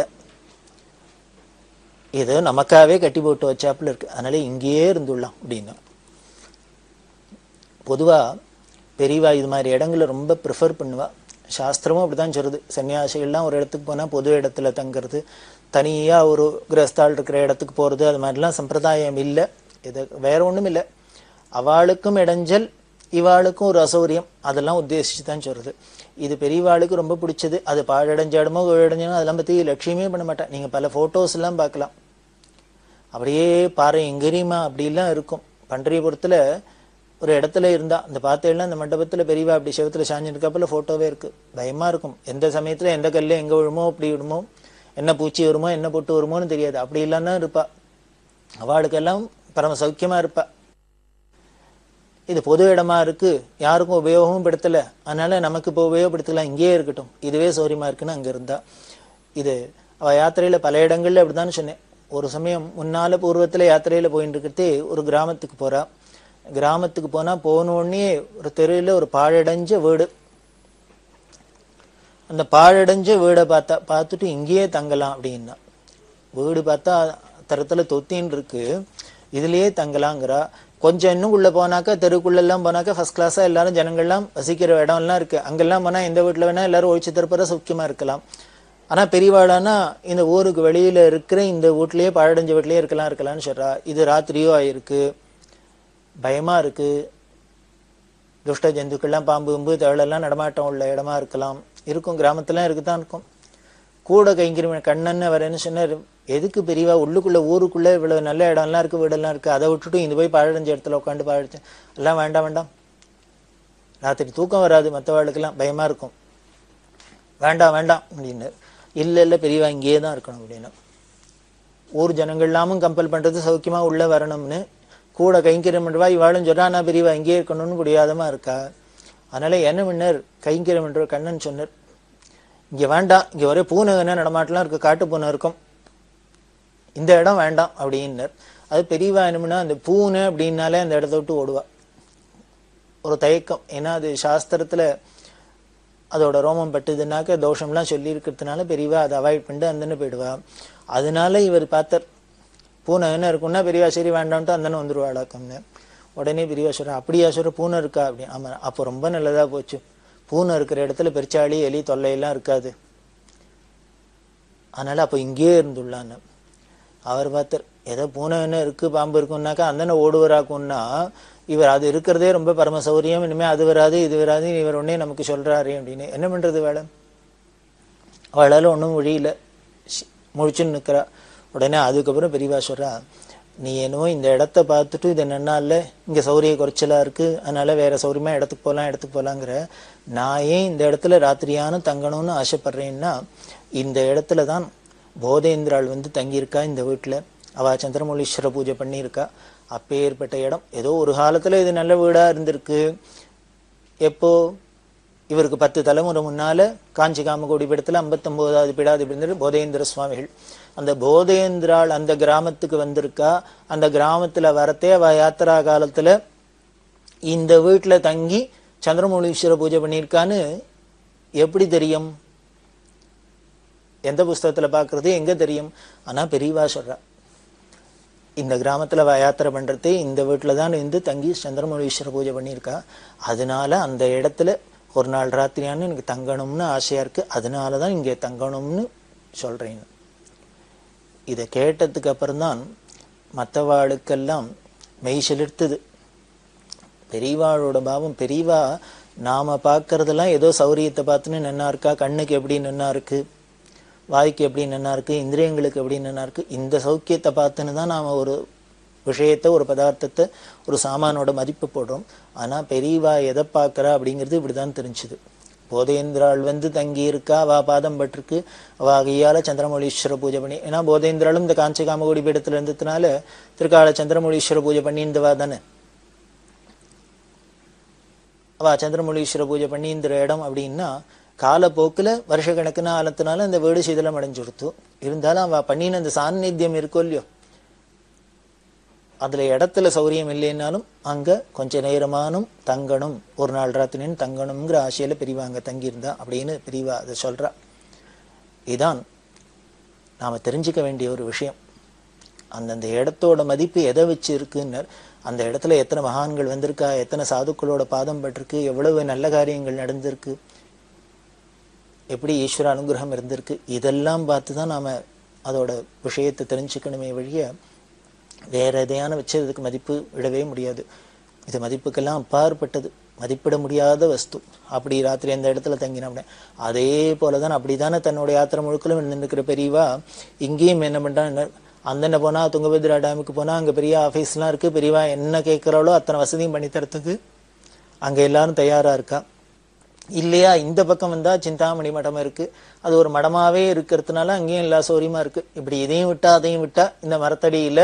இது நமக்காவே கட்டி போட்டு வச்சாப்புல இருக்கு அதனால இங்கேயே இருந்துடலாம் அப்படின்னா பொதுவா பெரியவா இது மாதிரி இடங்களை ரொம்ப ப்ரிஃபர் பண்ணுவா சாஸ்திரமும் அப்படிதான் சொல்லுது சன்னியாசிகள்லாம் ஒரு இடத்துக்கு போனா பொது இடத்துல தங்குறது தனியா ஒரு கிரஸ்தாள் இருக்கிற இடத்துக்கு போறது அது மாதிரிலாம் சம்பிரதாயம் இல்லை இது வேற ஒண்ணும் இல்லை அவளுக்கும் இடைஞ்சல் இவாளுக்கும் ஒரு அசௌரியம் அதெல்லாம் உத்தேசிச்சு தான் சொல்றது இது பெரியவாளுக்கு ரொம்ப பிடிச்சது அது பாழடைஞ்ச இடமோ இடைஞ்சனோ அதெல்லாம் பத்தி லட்சியமே பண்ண மாட்டேன் நீங்க பல போட்டோஸ் எல்லாம் பார்க்கலாம் அப்படியே பாறை எங்கேரியுமா அப்படிலாம் இருக்கும் பண்டரிபுரத்துல ஒரு இடத்துல இருந்தா அந்த பார்த்தேன்னா அந்த மண்டபத்துல பெரியவா அப்படி சிவத்துல சாஞ்சிருக்காப்புல போட்டோவே இருக்கு பயமா இருக்கும் எந்த சமயத்துல எந்த கல்லு எங்க விழுமோ அப்படி விடுமோ என்ன பூச்சி வருமோ என்ன பொட்டு வருமோன்னு தெரியாது அப்படி இல்லாம தான் இருப்பா அவளுக்கெல்லாம் பரம சௌக்கியமா இருப்பா இது பொது இடமா இருக்கு யாருக்கும் உபயோகமும் படுத்தல அதனால நமக்கு இப்போ உபயோகப்படுத்தலாம் இங்கேயே இருக்கட்டும் இதுவே சௌரியமா இருக்குன்னு அங்க இருந்தா இது அவ யாத்திரையில பல இடங்கள்ல அப்படிதான் சொன்னேன் ஒரு சமயம் முன்னால பூர்வத்துல யாத்திரையில போயிட்டு இருக்கிறதே ஒரு கிராமத்துக்கு போறா கிராமத்துக்கு போனா போன உடனே ஒரு தெருவில் ஒரு பாழடைஞ்ச வீடு அந்த பாழடைஞ்ச வீடை பார்த்தா பார்த்துட்டு இங்கேயே தங்கலாம் அப்படின்னா வீடு பார்த்தா தரத்துல தொத்தின்னு இருக்கு இதுலயே தங்கலாங்கிறா கொஞ்சம் இன்னும் உள்ள போனாக்கா தெருக்குள்ள எல்லாம் போனாக்கா ஃபர்ஸ்ட் கிளாஸா எல்லாரும் ஜனங்கள்லாம் வசிக்கிற இடம் எல்லாம் இருக்கு அங்கெல்லாம் போனா எந்த வீட்டுல வேணா எல்லாரும் ஒழிச்சு தரப்புற சௌக்கியமா இருக்கலாம் ஆனா பெரியவாளானா இந்த ஊருக்கு வெளியில இருக்கிற இந்த வீட்லயே பாழடைஞ்ச வீட்லயே இருக்கலாம் இருக்கலாம்னு சொல்றா இது ராத்திரியோ ஆயிருக்கு பயமா இருக்கு துஷ்ட ஜந்துக்கள்லாம் பாம்பு கும்பு தேழெல்லாம் நடமாட்டம் உள்ள இடமா இருக்கலாம் இருக்கும் கிராமத்துல இருக்குதான் இருக்கும் கூட கைங்கிரும கண்ணன்னு வரேன்னு சொன்னார் எதுக்கு பெரியவா உள்ளுக்குள்ள ஊருக்குள்ள இவ்வளவு நல்ல இடம்லாம் இருக்கு வீடெல்லாம் இருக்கு அதை விட்டுட்டு இந்த போய் பாழடைஞ்ச இடத்துல உட்காந்து பாழடிச்சு எல்லாம் வேண்டாம் வேண்டாம் ராத்திரி தூக்கம் வராது மற்றவாளுக்கெல்லாம் பயமா இருக்கும் வேண்டாம் வேண்டாம் அப்படின்னு இல்ல இல்ல பெரியவா இங்கேயே தான் இருக்கணும் அப்படின்னு ஊர் ஜனங்கள்லாமும் கம்பல் பண்றது சௌக்கியமா உள்ள வரணும்னு கூட கைங்கரியம் பண்ணுவா இவாளும் சொல்றா நான் பெரியவா இங்கேயே இருக்கணும்னு முடியாதமா இருக்கா அதனால என்ன பண்ணார் கைங்கரியம் பண்ற கண்ணன் சொன்னார் இங்க வேண்டாம் இங்க ஒரே பூனை என்ன நடமாட்டலாம் இருக்கு காட்டு பூனை இருக்கும் இந்த இடம் வேண்டாம் அப்படின்னார் அது பெரியவா என்னமுன்னா அந்த பூனை அப்படின்னாலே அந்த இடத்த விட்டு ஓடுவா ஒரு தயக்கம் ஏன்னா அது சாஸ்திரத்துல அதோட ரோமம் பட்டுதுனாக்க தோஷம்லாம் சொல்லி இருக்கிறதுனால பெரியவா அதை அவாய்ட் பண்ணிட்டு அந்தன்னு போயிடுவா அதனால இவர் பார்த்தார் பூனை என்ன இருக்கும்னா பெரியவா சரி வேண்டாம்ட்டு அந்தன்னு வந்துருவாளாக்கம்னு உடனே பெரியவா சொல்ற அப்படியா சொல்ற பூனை இருக்கா அப்படி ஆமா அப்போ ரொம்ப நல்லதா போச்சு பூனை இருக்கிற இடத்துல பெருச்சாளி எலி தொல்லையெல்லாம் இருக்காது அதனால அப்போ இங்கேயே இருந்துள்ளான்னு அவர் பார்த்தார் ஏதோ பூனை என்ன இருக்கு பாம்பு இருக்குன்னாக்கா அந்தன ஓடுவராக்கும்னா இவர் அது இருக்கிறதே ரொம்ப பரம சௌரியம் இனிமே அது வராது இது வராது இவர் உடனே நமக்கு சொல்றாரு அப்படின்னு என்ன பண்றது வேலை அவளால ஒன்றும் மொழியில முழிச்சுன்னு நிக்கிறா உடனே அதுக்கப்புறம் பெரியவா சொல்றா நீ என்னவோ இந்த இடத்த பார்த்துட்டு இது என்னன்னா இல்ல இங்க சௌரிய குறைச்சலா இருக்கு அதனால வேற சௌரியமா இடத்துக்கு போலாம் இடத்துக்கு போலாங்கிற நான் ஏன் இந்த இடத்துல ராத்திரியான தங்கணும்னு ஆசைப்படுறேன்னா இந்த இடத்துல தான் போதேந்திராள் வந்து தங்கியிருக்கா இந்த வீட்டுல அவ சந்திரமௌலீஸ்வர பூஜை பண்ணியிருக்கா அப்பேற்பட்ட இடம் ஏதோ ஒரு காலத்துல இது நல்ல வீடா இருந்திருக்கு எப்போ இவருக்கு பத்து தலைமுறை முன்னால காஞ்சி காமகோடி பீடத்துல ஐம்பத்தொன்பதாவது பீடாதிபதி போதேந்திர சுவாமிகள் அந்த போதேந்திராள் அந்த கிராமத்துக்கு வந்திருக்கா அந்த கிராமத்துல வரத்தே அவ யாத்திரா காலத்துல இந்த வீட்டுல தங்கி சந்திரமௌலீஸ்வர பூஜை பண்ணியிருக்கான்னு எப்படி தெரியும் எந்த புஸ்தகத்துல பாக்குறது எங்க தெரியும் ஆனா பெரியவா சொல்றா இந்த கிராமத்துல அவ யாத்திரை பண்றதே இந்த வீட்டுல தான் இருந்து தங்கி சந்திரமௌலீஸ்வர பூஜை பண்ணியிருக்கா அதனால அந்த இடத்துல ஒரு நாள் ராத்திரியான்னு எனக்கு தங்கணும்னு ஆசையா இருக்கு அதனாலதான் இங்க தங்கணும்னு சொல்றேன் இதை கேட்டதுக்கு அப்புறம்தான் மற்றவாளுக்கெல்லாம் மெய் செலுத்துது பெரியவாளோட பாவம் பெரியவா நாம பார்க்கறதெல்லாம் ஏதோ சௌரியத்தை பார்த்துன்னு நின்னா இருக்கா கண்ணுக்கு எப்படி நின்னா இருக்கு வாய்க்கு எப்படி நின்னா இருக்கு இந்திரியங்களுக்கு எப்படி நின்னா இருக்கு இந்த சௌக்கியத்தை பார்த்துன்னு தான் நாம ஒரு விஷயத்தை ஒரு பதார்த்தத்தை ஒரு சாமானோட மதிப்பு போடுறோம் ஆனா பெரியவா எதை பார்க்கறா அப்படிங்கிறது இப்படிதான் தெரிஞ்சுது போதேந்திராள் வந்து தங்கி இருக்கா அவ பாதம் பட்டிருக்கு அவ கையால சந்திரமௌலீஸ்வர பூஜை பண்ணி ஏன்னா போதேந்திராளும் இந்த காஞ்சி காமகோடி பீடத்துல இருந்ததுனால திருக்கால சந்திரமௌலீஸ்வர பூஜை பண்ணியிருந்தவா தானே அவ சந்திரமௌலீஸ்வர பூஜை பண்ணி இந்த இடம் அப்படின்னா காலப்போக்குல வருஷக்கணக்குன்னு ஆலத்தினால அந்த வீடு சிதிலம் அடைஞ்சுடுத்து இருந்தாலும் அவ பண்ணின அந்த சாநித்தியம் இருக்கோ இல்லையோ அதுல இடத்துல சௌரியம் இல்லைன்னாலும் அங்க கொஞ்ச நேரமானும் தங்கணும் ஒரு நாள் ராத்திரின்னு தங்கணுங்கிற ஆசையில பெரியவா அங்க தங்கியிருந்தா அப்படின்னு பெரியவா அதை சொல்றா இதான் நாம தெரிஞ்சுக்க வேண்டிய ஒரு விஷயம் அந்தந்த இடத்தோட மதிப்பு எதை வச்சு இருக்குன்னு அந்த இடத்துல எத்தனை மகான்கள் வந்திருக்கா எத்தனை சாதுக்களோட பாதம் பட்டிருக்கு எவ்வளவு நல்ல காரியங்கள் நடந்திருக்கு எப்படி ஈஸ்வர அனுகிரகம் இருந்திருக்கு இதெல்லாம் பார்த்து தான் நாம அதோட விஷயத்தை தெரிஞ்சுக்கணுமே வழிய வேற எதையான வச்சு அதுக்கு மதிப்பு விடவே முடியாது இது மதிப்புக்கெல்லாம் அப்பாற்பட்டது மதிப்பிட முடியாத வஸ்து அப்படி ராத்திரி அந்த இடத்துல தங்கினோம்னே அதே போலதான் அப்படிதானே தன்னோட யாத்திரை முழுக்கலும் நின்றுக்கிற பெரியவா இங்கேயும் என்ன பண்றான் அந்தன போனா துங்கபத்ரா டேமுக்கு போனா அங்க பெரிய ஆபீஸ்லாம் இருக்கு பெரியவா என்ன கேட்கிறாளோ அத்தனை வசதியும் பண்ணி தரத்துக்கு அங்க எல்லாரும் தயாரா இருக்கா இல்லையா இந்த பக்கம் வந்தா சிந்தாமணி மடம் இருக்கு அது ஒரு மடமாவே இருக்கிறதுனால அங்கேயும் எல்லா சௌரியமா இருக்கு இப்படி இதையும் விட்டா அதையும் விட்டா இந்த மரத்தடியில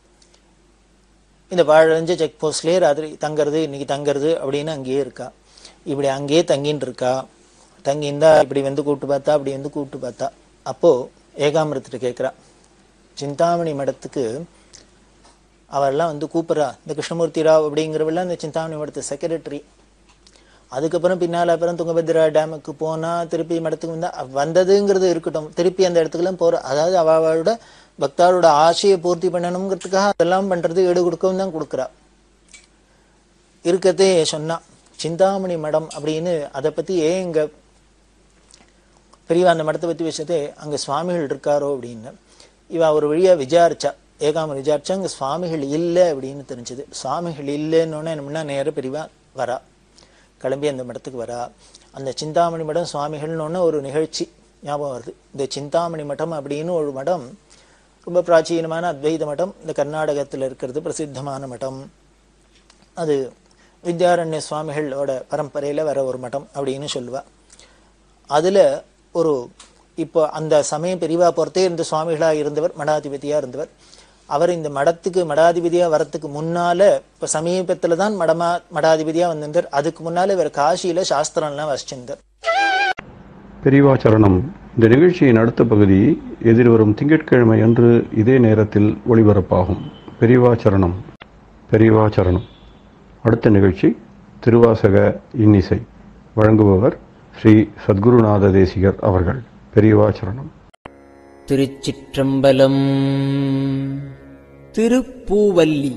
இந்த வாழஞ்ச செக் போஸ்ட்லயே ராத்திரி தங்கறது இன்னைக்கு தங்கறது அப்படின்னு அங்கேயே இருக்கா இப்படி அங்கேயே தங்கின்னு இருக்கா தங்கியிருந்தா இப்படி வந்து கூப்பிட்டு பார்த்தா அப்படி வந்து கூப்பிட்டு பார்த்தா அப்போ ஏகாமிரத்திட்ட கேட்கிறா சிந்தாமணி மடத்துக்கு அவரெல்லாம் வந்து கூப்பிடுறா இந்த கிருஷ்ணமூர்த்தி ராவ் அப்படிங்கிறவெல்லாம் இந்த சிந்தாமணி மடத்து செக்ரட்டரி அதுக்கப்புறம் பின்னால அப்புறம் துங்கபத்ரா டேமுக்கு போனா திருப்பி மடத்துக்கு வந்தா அவ வந்ததுங்கிறது இருக்கட்டும் திருப்பி அந்த இடத்துக்குலாம் போற அதாவது அவ அவளோட பக்தாரோட ஆசையை பூர்த்தி பண்ணணுங்கிறதுக்காக அதெல்லாம் பண்றது ஈடு கொடுக்கவும் தான் கொடுக்குறா இருக்கத்தே சொன்னா சிந்தாமணி மடம் அப்படின்னு அதை பத்தி ஏன் இங்க பெரியவா அந்த மடத்தை பத்தி விஷயத்தே அங்க சுவாமிகள் இருக்காரோ அப்படின்னு இவ ஒரு வழியா விசாரிச்சா ஏகாம விசாரிச்சா அங்க சுவாமிகள் இல்லை அப்படின்னு தெரிஞ்சது சுவாமிகள் இல்லைன்னு என்ன நேர பெரியவா வரா கிளம்பி அந்த மடத்துக்கு வரா அந்த சிந்தாமணி மடம் சுவாமிகள்னு ஒரு நிகழ்ச்சி ஞாபகம் வருது இந்த சிந்தாமணி மடம் அப்படின்னு ஒரு மடம் ரொம்ப பிராச்சீனமான அத்வைத மடம் இந்த கர்நாடகத்தில் இருக்கிறது பிரசித்தமான மடம் அது வித்யாரண்ய சுவாமிகளோட பரம்பரையில வர ஒரு மடம் அப்படின்னு சொல்லுவா அதுல ஒரு இப்போ அந்த சமயம் பெரியவா பொறுத்தே இருந்த சுவாமிகளா இருந்தவர் மடாதிபதியா இருந்தவர் அவர் இந்த மடத்துக்கு மடாதிபதியா வரத்துக்கு முன்னால இப்ப சமீபத்துல தான் மடமா மடாதிபதியா வந்திருந்தார் அதுக்கு முன்னால இவர் காசியில சாஸ்திரம்லாம் வசிச்சிருந்தார் பெரியவாச்சரணம் இந்த நிகழ்ச்சியின் அடுத்த பகுதி எதிர்வரும் திங்கட்கிழமை அன்று இதே நேரத்தில் ஒளிபரப்பாகும் பெரியவாச்சரணம் பெரியவாச்சரணம் அடுத்த நிகழ்ச்சி திருவாசக இன்னிசை வழங்குபவர் ஸ்ரீ சத்குருநாத தேசிகர் அவர்கள் பெரியவாச்சரணம் திருச்சிற்றம்பலம் திருப்பூவல்லி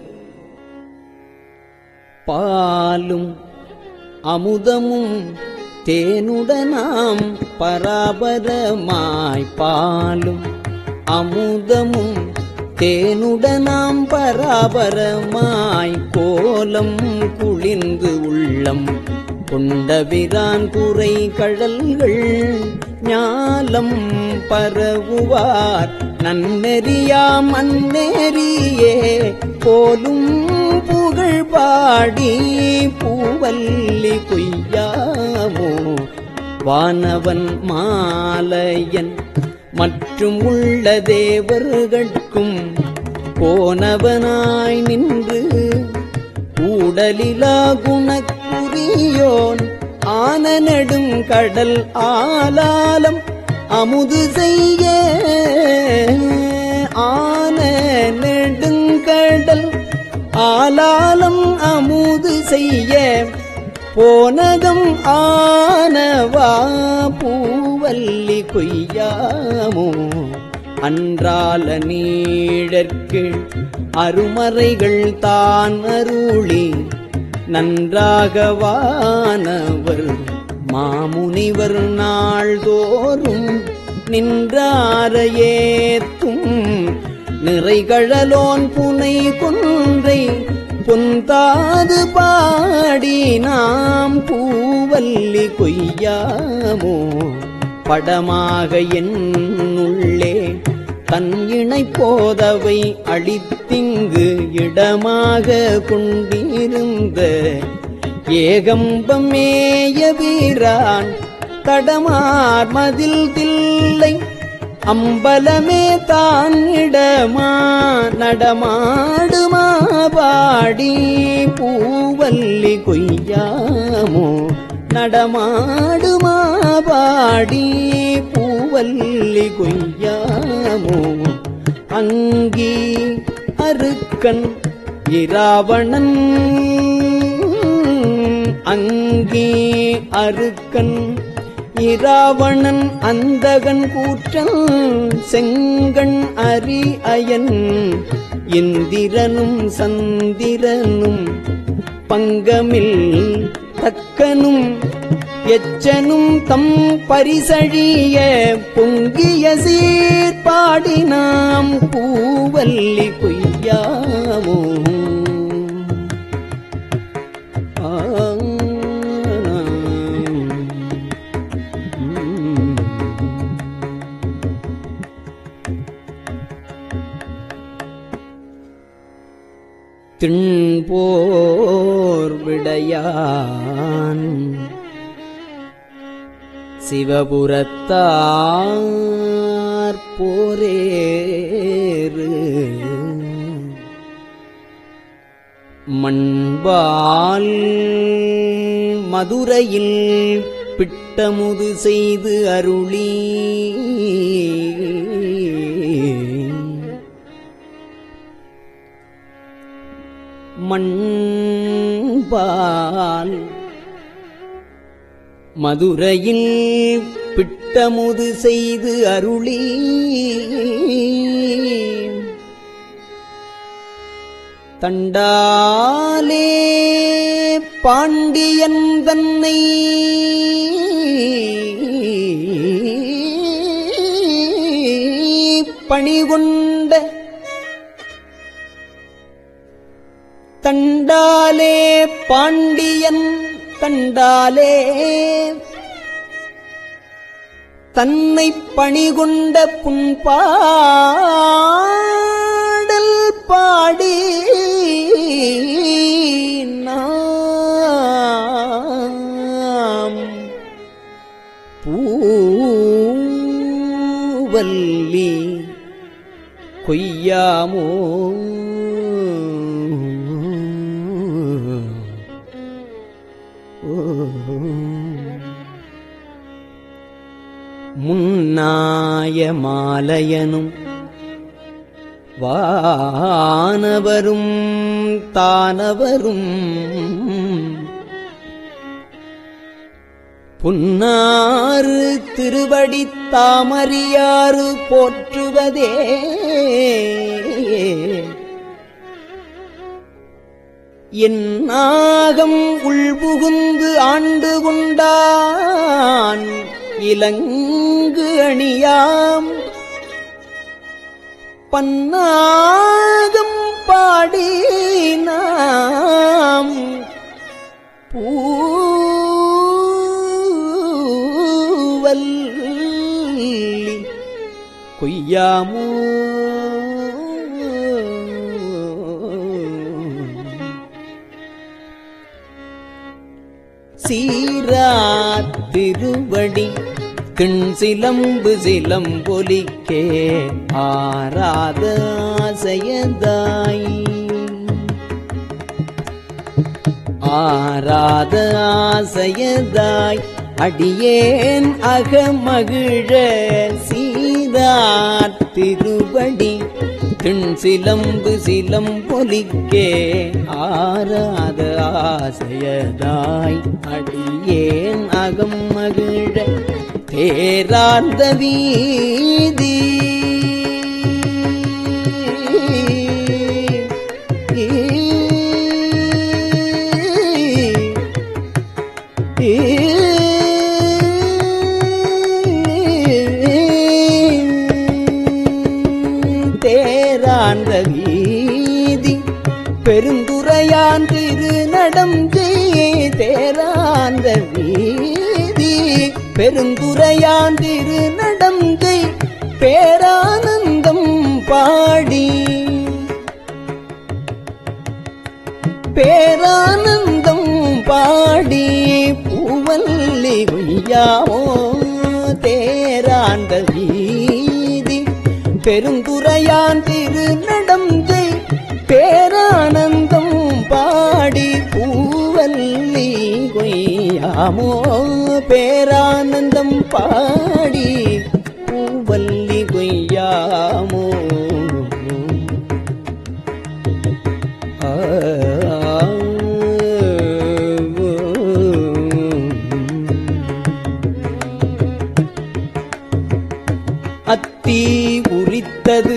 பாலும் அமுதமும் தேனுடனாம் பராபரமாய் பாலும் அமுதமும் தேனுடனாம் பராபரமாய் கோலம் குளிர்ந்து உள்ளம் கொண்டவிரான் குறை கழல்கள் ஞாலம் பரவுவார் நன்னெறியாம் அந்நெறியே போலும் புகழ் பாடி பூவல்லி கொய்யாமோ வானவன் மாலையன் மற்றும் உள்ள தேவர்கட்கும் போனவனாய் நின்று கூடலிலா குணக்குரியோன் ஆன நெடும் கடல் ஆலாலம் அமுது செய்ய ஆன நெடுங்கடல் ஆலாலம் அமுது செய்ய போனகம் ஆனவா பூவல்லி கொய்யாமோ அன்றால நீழற்கு அருமறைகள் தான் அருளி நன்றாகவானவர் மாமுனிவர் நாள்தோறும் நின்றார ஏத்தும் நிறைகழலோன் புனை கொன்றை பொந்தாது பாடி நாம் பூவல்லி கொய்யாமோ படமாக என்னுள்ளே தன் இணை போதவை அழித்திங்கு இடமாக கொண்டிருந்த ஏகம்பமேய வீரான் தடமார் மதில் தில்லை அம்பலமே தான் இடமா நடமாடுமா பாடி பூவல்லி கொய்யாமோ நடமாடுமா பாடி பூவல்லி கொய்யாமோ அங்கி அருக்கன் இராவணன் அங்கி அருக்கன் இராவணன் அந்தகன் கூற்றன் செங்கண் அரி அயன் இந்திரனும் சந்திரனும் பங்கமில் தக்கனும் எச்சனும் தம் பரிசழிய பொங்கிய சீர்பாடினாம் பூவல்லி கொய்யாமோ திண்போர் விடையான் சிவபுரத்தார் போரேறு மண்பால் மதுரையில் பிட்டமுது செய்து அருளி மண்பால் மதுரையில் பிட்டமுது செய்து அருளி தண்டாலே பாண்டியன் தன்னை பணிகொண்ட தண்டாலே பாண்டியன் தண்டாலே தன்னை பணிகொண்ட புண்பாடல் பாடி நாம் பூவல்லி கொய்யாமோ முன்னாய மாலையனும் வானவரும் தானவரும் புன்னாறு திருவடி தாமரியாறு போற்றுவதே என் நாகம் உள்புகுந்து ஆண்டு கொண்டான் இலங்கு அணியாம் பன்னாகம் பாடி நாம் பூவல்லி கொய்யாமோ சீரார் திருவடி கிண் சிலம்பு சிலம்பொலிக்கே ஆராத ஆசையதாய் ஆராத ஆசையதாய் அடியேன் அகமகிழ சீரார் திருவடி திண் சிலம்பு சிலம்பொலிக்கே ஆராத ஆசையதாய் அடியேன் அகம் மகிழ தேரார்ந்த வீதி தேராந்த வீதி பெருந்துரையான் திருநடம் ஜெய தேராந்த வீதி பெருந்துரையான் திருநடம் ஜெய் பேரானந்தம் பாடி பேரானந்தம் பாடி பூவல்லி கொய்யாமோ தேராண்ட வீதி பெருந்துரையான் திருநடம் ஜெய் பேரானந்தம் பாடி பூவல்லி கொய்யாமோ பேரானந்தம் பாடி பூவல்லி கொய்யாமோ அத்தி உரித்தது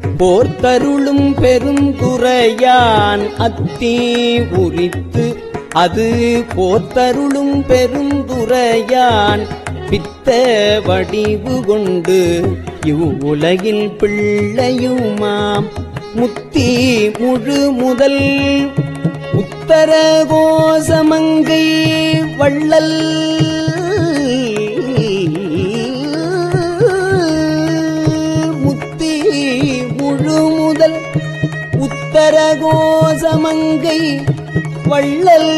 போர்த்தருளும் பெரும் குறையான் அத்தி உரித்து அது போத்தருளும் பெருந்துரையான் பித்த வடிவு கொண்டு இவ்வுலகில் பிள்ளையுமாம் முத்தி முழு முதல் உத்தர கோசமங்கை வள்ளல் முத்தி முழு முதல் உத்தர கோசமங்கை வள்ளல்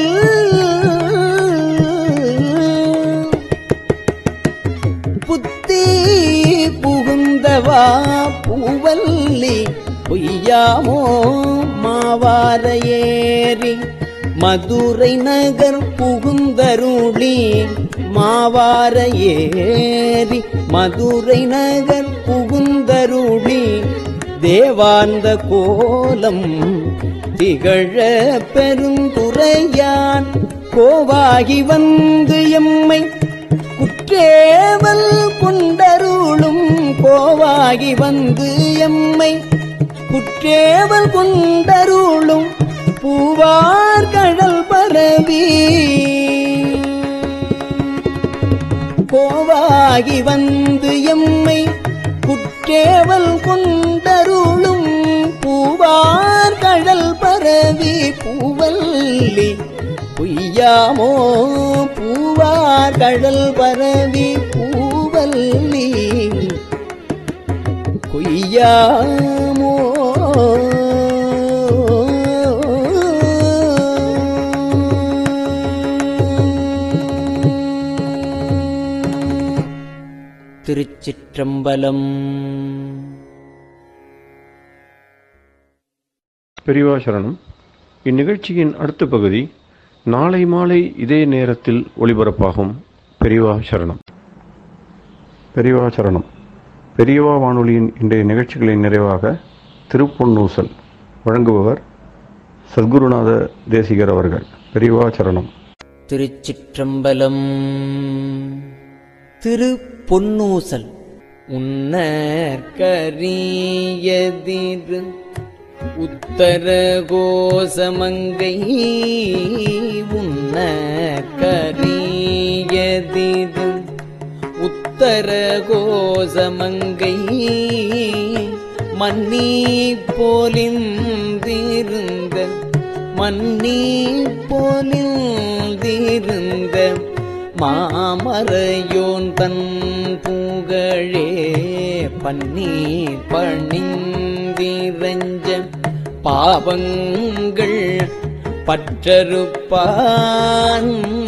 புத்தி புகுந்தவா பூவல்லி பொய்யாமோ மாவார ஏறி மதுரை நகர் புகுந்தருளி மாவார ஏறி மதுரை நகர் புகுந்தருளி தேவாந்த கோலம் திகழ பெருந்துரையான் கோவாகி வந்து எம்மை குற்றேவல் கொண்டருளும் கோவாகி வந்து எம்மை குற்றேவல் கொண்டருளும் பூவார் கடல் பரவி கோவாகி வந்து எம்மை குற்றேவல் கொண்டருளும் பூவார் கடல் பரவி பூவல்லி பொய்யாமோ பூவார் கடல் பரவி பூவல்லி கொய்யாமோ திருச்சிற்றம்பலம் பெரியவா சரணம் இந்நிகழ்ச்சியின் அடுத்த பகுதி நாளை மாலை இதே நேரத்தில் ஒளிபரப்பாகும் பெரியவா சரணம் பெரியவா சரணம் பெரியவா வானொலியின் இன்றைய நிகழ்ச்சிகளின் நிறைவாக திருப்பொன்னூசல் வழங்குபவர் சத்குருநாத தேசிகர் அவர்கள் பெரியவா சரணம் திருச்சிற்றம்பலம் திரு பொன்னூசல் உன்னற்கரியதிரு உத்தர கோசமங்கை உன்னற்கரியதிரு உத்தர கோசமங்கை மன்னி போலிந்திருந்த மன்னி போலிந்திருந்த மாமரையோன் தன் புகழே பன்னீர் பணிந்திரஞ்ச பாவங்கள் பற்றறுப்பான்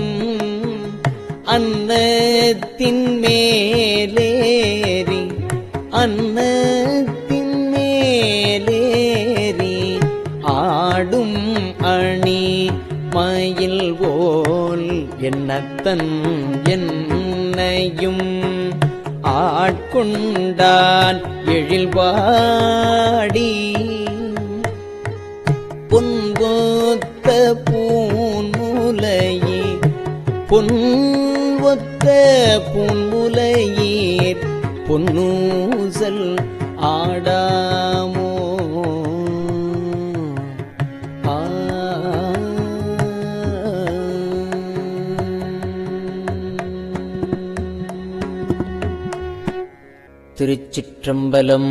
அன்னத்தின் மேலேறி அன்னத்தின் மேலேறி ஆடும் அணி மயில் போல் என்னத்தன் என்னையும் ஆட்கொண்டான் எழில்வாடி பொன்கோத்த பூன்முலையே பொன்வொத்த பூன்முலையீர் பொன்னூசல் ஆடாமோ ஆ திருச்சிற்றம்பலம்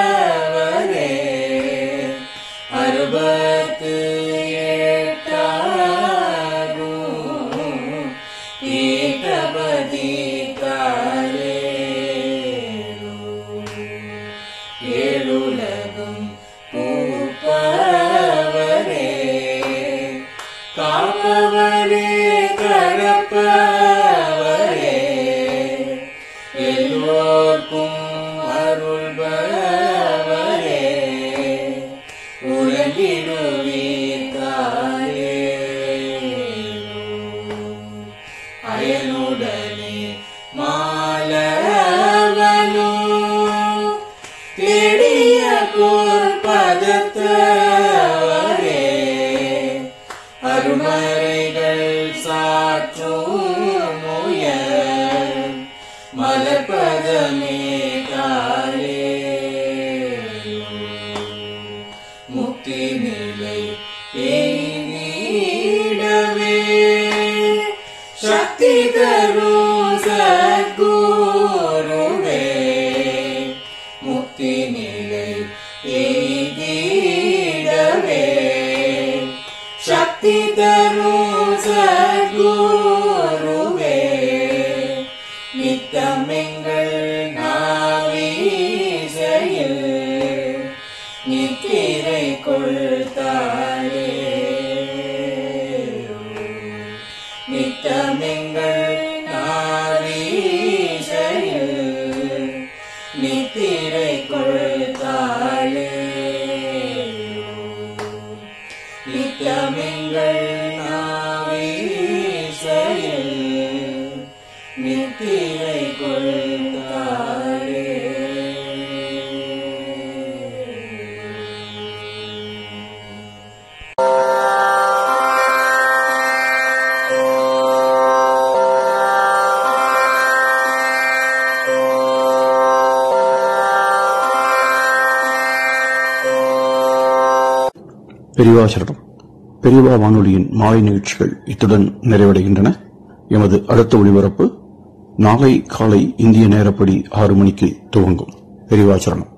அறுபத்து எட்டாம் காப்பவரே கரப்பவரே எல்லோர்க்கும் அருள்பவரே உலகிடுவீர்காரே அயனுடனே மாலவனோ தேடிய பொற்பதத்தவரே அருமறைகள் சாற்றும் உயர் மலர்பதமே காலே முக்தி நிலை எய்திடவே சக்தி தரும் சத்குருவே முக்தி நிலை எய்திடவே சக்தி தரும் சத்குருவே நித்தமெங்கள் நாவீசையில் நித்திரை கொள்தாரே நித்தமெங்கள் நாவீசையில் நித்திரை கொள்தாளே நித்தமெங்கள் நாவீசையில் நித்திரை கொள்தாளே பெரியவா சரணம் பெரியவா வானொலியின் மாலை நிகழ்ச்சிகள் இத்துடன் நிறைவடைகின்றன எமது அடுத்த ஒளிபரப்பு நாளை காலை இந்திய நேரப்படி ஆறு மணிக்கு துவங்கும் பெரியவா சரணம்